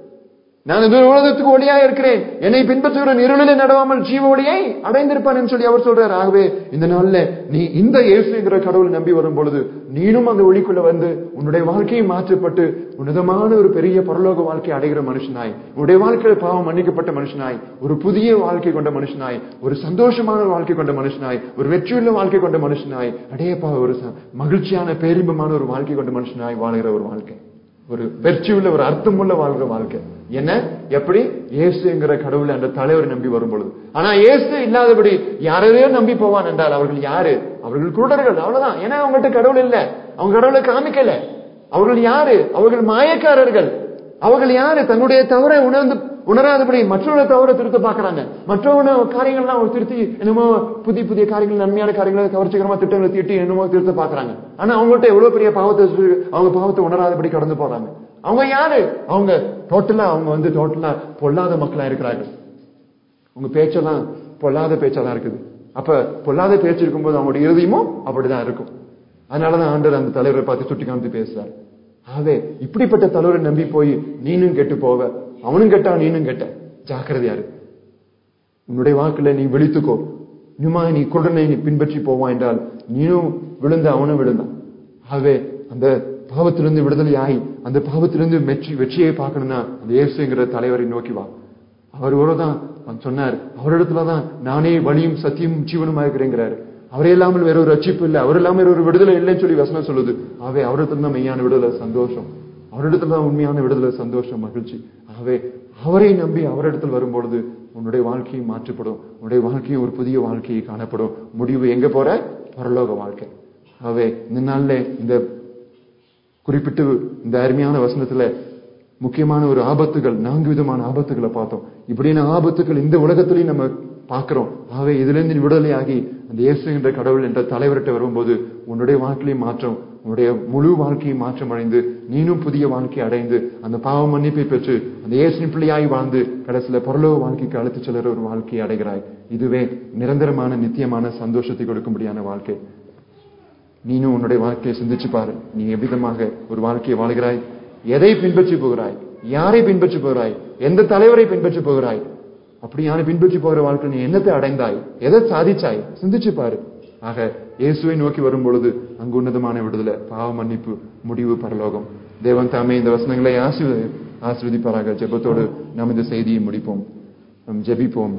நான் இந்த உலகத்துக்கு ஒளியா இருக்கிறேன் என்னை பின்பற்றுகிற இருளிலே நடவாமல் ஜீவ ஒளியை அடைந்திருப்பான் என்று சொல்லி அவர் சொல்றார் ஆகவே இந்த நாள்ல நீ இந்த இயேசுங்கிற கடவுளை நம்பி வரும் பொழுது நீனும் அந்த ஒளிக்குள்ள வந்து உன்னுடைய வாழ்க்கையை மாற்றப்பட்டு உன்னதமான ஒரு பெரிய பரலோக வாழ்க்கை அடைகிற மனுஷனாய் உன்னுடைய வாழ்க்கையில பாவம் மன்னிக்கப்பட்ட மனுஷனாய் ஒரு புதிய வாழ்க்கை கொண்ட மனுஷனாய் ஒரு சந்தோஷமான வாழ்க்கை கொண்ட மனுஷனாய் ஒரு வெற்றியுள்ள வாழ்க்கை கொண்ட மனுஷனாய் அடையப்பா ஒரு ச- மகிழ்ச்சியான பேரின்பமான ஒரு வாழ்க்கை கொண்ட மனுஷனாய் வாழ்கிற ஒரு வாழ்க்கை ஒரு வெற்றியுள்ள ஒரு அர்த்தமுள்ள வாழ்கிற வாழ்க்கை என்ன எப்படி இயேசுங்கிற கடவுளை அந்த தலைவரை நம்பி வரும் பொழுது ஆனா இயேசு இல்லாதபடி யாரையோ நம்பி போவான் என்றால் அவர்கள் யாரு அவர்கள் குருடர்கள் அவ்வளவுதான் ஏன்னா அவங்கள்ட்ட கடவுள் இல்ல அவங்க கடவுளை காமிக்கல அவர்கள் யாரு அவர்கள் மாயக்காரர்கள் அவர்கள் யாரு தன்னுடைய தவறை உணர்ந்து உணராதபடி மற்றவரை தவற திருத்த பாக்குறாங்க மற்றவன காரியங்கள்லாம் அவங்க திருத்தி என்னமோ புதிய புதிய காரியங்கள் நன்மையான காரியங்களை கவர்ச்சிகரமா திட்டங்களை தீட்டி என்னமோ திருத்த பாக்குறாங்க ஆனா அவங்கள்ட்ட எவ்வளவு பெரிய பாவத்தை இருக்கு, அவங்க பாவத்தை உணராதபடி கடந்து போறாங்க அவங்க யாரு அவங்க டோட்டலா அவங்க வந்து டோட்டலா பொல்லாத மக்களா இருக்கிறார்கள் உங்க பேச்செல்லாம் பொல்லாத பேச்சாதான் இருக்குது அப்ப பொல்லாத பேச்சு இருக்கும்போது அவங்களுடைய இறுதியுமும் அப்படிதான் இருக்கும் அதனாலதான் ஆண்டவர் அந்த தலைவரை பார்த்து சுட்டி காமித்து பேசுறார் ஆகவே இப்படிப்பட்ட தலைவரை நம்பி போய் நீனும் கெட்டு போவ அவனும் கெட்டா நீனும் கெட்ட ஜாக்கிரதையாரு உன்னுடைய வாக்குல நீ விழித்துக்கோ இனிமா நீ குடனை நீ பின்பற்றி போவான் என்றால் நீனும் விழுந்த அவனும் விழுந்தான் ஆகவே அந்த பாவத்திலிருந்து விடுதலை ஆகி அந்த பாவத்திலிருந்து வெற்றி வெற்றியை பார்க்கணும்னா அந்த இயேசுங்கிற தலைவரை நோக்கி வா அவர் ஒருதான் சொன்னார் அவரிடத்துலதான் நானே வழியும் சத்தியமும் ஜீவனுமா இருக்கிறேங்கிறாரு அவரே இல்லாமல் வேற ஒரு ரட்சிப்பு இல்லை அவர் இல்லாமல் வேற ஒரு விடுதலை இல்லைன்னு சொல்லி வசனம் சொல்லுது ஆகவே அவரிடத்துல தான் மெய்யான விடுதலை சந்தோஷம் அவரிடத்துல தான் உண்மையான விடுதலை சந்தோஷம் மகிழ்ச்சி ஆகவே அவரை நம்பி அவரிடத்தில் வரும்பொழுது உன்னுடைய வாழ்க்கையும் மாற்றப்படும் உன்னுடைய வாழ்க்கையும் ஒரு புதிய வாழ்க்கையை காணப்படும் முடிவு எங்க போற பரலோக வாழ்க்கை ஆகவே இந்த நாள்ல இந்த குறிப்பிட்டு இந்த அருமையான வசனத்துல முக்கியமான ஒரு ஆபத்துகள் நான்கு விதமான ஆபத்துகளை பார்த்தோம் இப்படியான ஆபத்துகள் இந்த உலகத்திலையும் நம்ம பார்க்கிறோம் ஆகவே இதுல இருந்து விடுதலையாகி அந்த இயேசு என்ற கடவுள் என்ற தலைவர்கிட்ட வரும்போது உன்னுடைய வாழ்க்கையிலும் மாற்றம் உன்னுடைய முழு வாழ்க்கையும் மாற்றம் அடைந்து நீனும் புதிய வாழ்க்கை அடைந்து அந்த பாவ மன்னிப்பை பெற்று அந்த இயேசுவின் பிள்ளையாய் வாழ்ந்து கடைசியில பரலோக வாழ்க்கைக்கு அழைத்து செல்லுற ஒரு வாழ்க்கையை அடைகிறாய் இதுவே நிரந்தரமான நித்தியமான சந்தோஷத்தை கொடுக்கும்படியான வாழ்க்கை நீனும் உன்னுடைய வாழ்க்கையை சிந்திச்சு பாரு நீ எவ்விதமாக ஒரு வாழ்க்கையை வாழ்கிறாய் எதை பின்பற்றி போகிறாய் யாரை பின்பற்றி போகிறாய் எந்த தலைவரை பின்பற்றி போகிறாய் அப்படி யாரை பின்பற்றி போகிற வாழ்க்கை நீ என்னத்தை அடைந்தாய் எதை சாதிச்சாய் சிந்திச்சு பாரு ஆக இயேசுவை நோக்கி வரும் பொழுது அங்கு உன்னதமான விடுதலை பாவ மன்னிப்பு முடிவு பரலோகம் தேவன் தாமே இந்த வசனங்களை ஆசிர்வ ஆசிர்வதிப்பாராக ஜெபத்தோடு நாம் இந்த செய்தியை முடிப்போம் நாம் ஜெபிப்போம்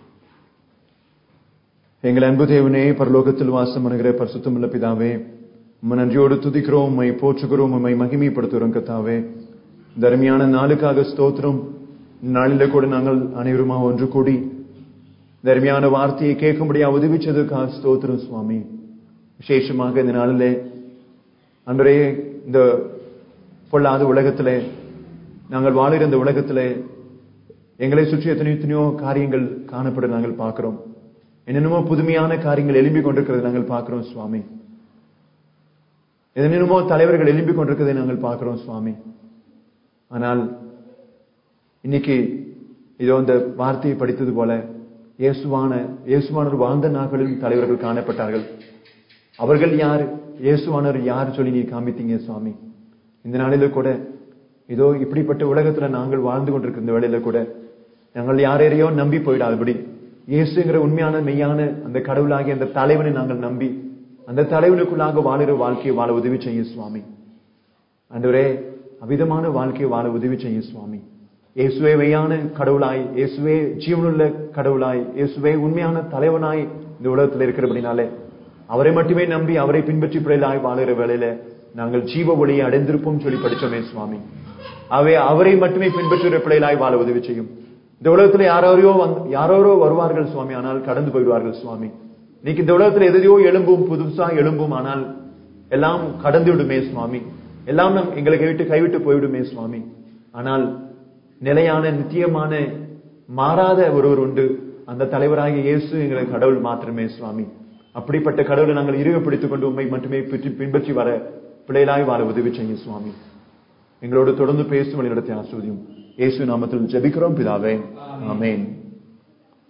எங்கள் அன்பு தேவனே பரலோகத்தில் வாசம் பண்ணுகிற பரிசுத்தமுள்ள பிதாவே உம்மை நன்றியோடு துதிக்கிறோம் உம்மை போற்றுகிறோம் உம்மை மகிமைப்படுத்துகிறோம் கத்தாவே இந்த அருமையான நாளுக்காக ஸ்தோத்திரம் இந்த நாளில கூட நாங்கள் அனைவருமா ஒன்று கூடி இந்த அருமையான வார்த்தையை கேட்கும்படியா உதவிச்சதுக்காக ஸ்தோத்திரம் சுவாமி விசேஷமாக இந்த நாளிலே அன்றே இந்த பொல்லாத உலகத்திலே நாங்கள் வாழுகிற இந்த உலகத்திலே எங்களை சுற்றி எத்தனையோ எத்தனையோ காரியங்கள் காணப்பட நாங்கள் பார்க்கிறோம் என்னென்னமோ புதுமையான காரியங்கள் எழும்பிக் கொண்டிருக்கிறதை நாங்கள் பார்க்கிறோம் சுவாமி என்னென்னமோ தலைவர்கள் எழும்பிக் கொண்டிருக்கிறதை நாங்கள் பார்க்கிறோம் சுவாமி ஆனால் இன்னைக்கு இதோ இந்த வார்த்தையை படித்தது போல இயேசுவான இயேசுவானவர் வாழ்ந்த நாட்களில் தலைவர்கள் காணப்பட்டார்கள் அவர்கள் யார் இயேசுவானவர் யார் சொல்லி நீ காமித்தீங்க சுவாமி இந்த நாளில கூட இதோ இப்படிப்பட்ட உலகத்துல நாங்கள் வாழ்ந்து கொண்டிருக்கிற இந்த வேளையில கூட நாங்கள் யாரையோ நம்பி போயிடாதபடி இயேசுங்கிற உண்மையான மெய்யான அந்த கடவுளாகிய அந்த தலைவனை நாங்கள் நம்பி அந்த தலைவனுக்குள்ளாக வாழுற வாழ்க்கையை வாழ உதவி செய்யும் சுவாமி அன்றுவரே அவிதமான வாழ்க்கையை வாழ உதவி செய்யும் சுவாமி இயேசுவே மெய்யான கடவுளாய் இயேசுவே ஜீவனுள்ள கடவுளாய் இயேசுவே உண்மையான தலைவனாய் இந்த உலகத்தில் இருக்கிறபடினாலே அவரை மட்டுமே நம்பி அவரை பின்பற்றி பிள்ளைகளாய் வாழுகிற வேளையில நாங்கள் ஜீவ ஒளியை அடைந்திருப்போம் சொல்லி படிச்சோமே சுவாமி அவை அவரை மட்டுமே பின்பற்றுகிற பிள்ளைகளாய் வாழ உதவி செய்யும் இந்த உலகத்துல யாரோரையோ வந்து யாரோரோ வருவார்கள் சுவாமி ஆனால் கடந்து போயிடுவார்கள் சுவாமி இன்னைக்கு இந்த உலகத்துல எதையோ எழும்பும் புதுசா எழும்பும் ஆனால் எல்லாம் கடந்து விடுமே சுவாமி எல்லாம் நம் எங்களை கைவிட்டு கைவிட்டு போய்விடுமே சுவாமி ஆனால் நிலையான நித்தியமான மாறாத ஒருவர் உண்டு அந்த தலைவராகிய இயேசு எங்களுக்கு கடவுள் மாத்திரமே சுவாமி அப்படிப்பட்ட கடவுளை நாங்கள் இருக பிடித்துக் கொண்டு உண்மை மட்டுமே பிற்றி பின்பற்றி வர பிள்ளைகளாய் வாழ உதவி செய்யும் சுவாமி எங்களோடு தொடர்ந்து பேசும் வழி நடத்தி ஆசிரியம் இயேசு நாமத்தில் ஜெபிக்கிறோம் பிதாவே ஆமென்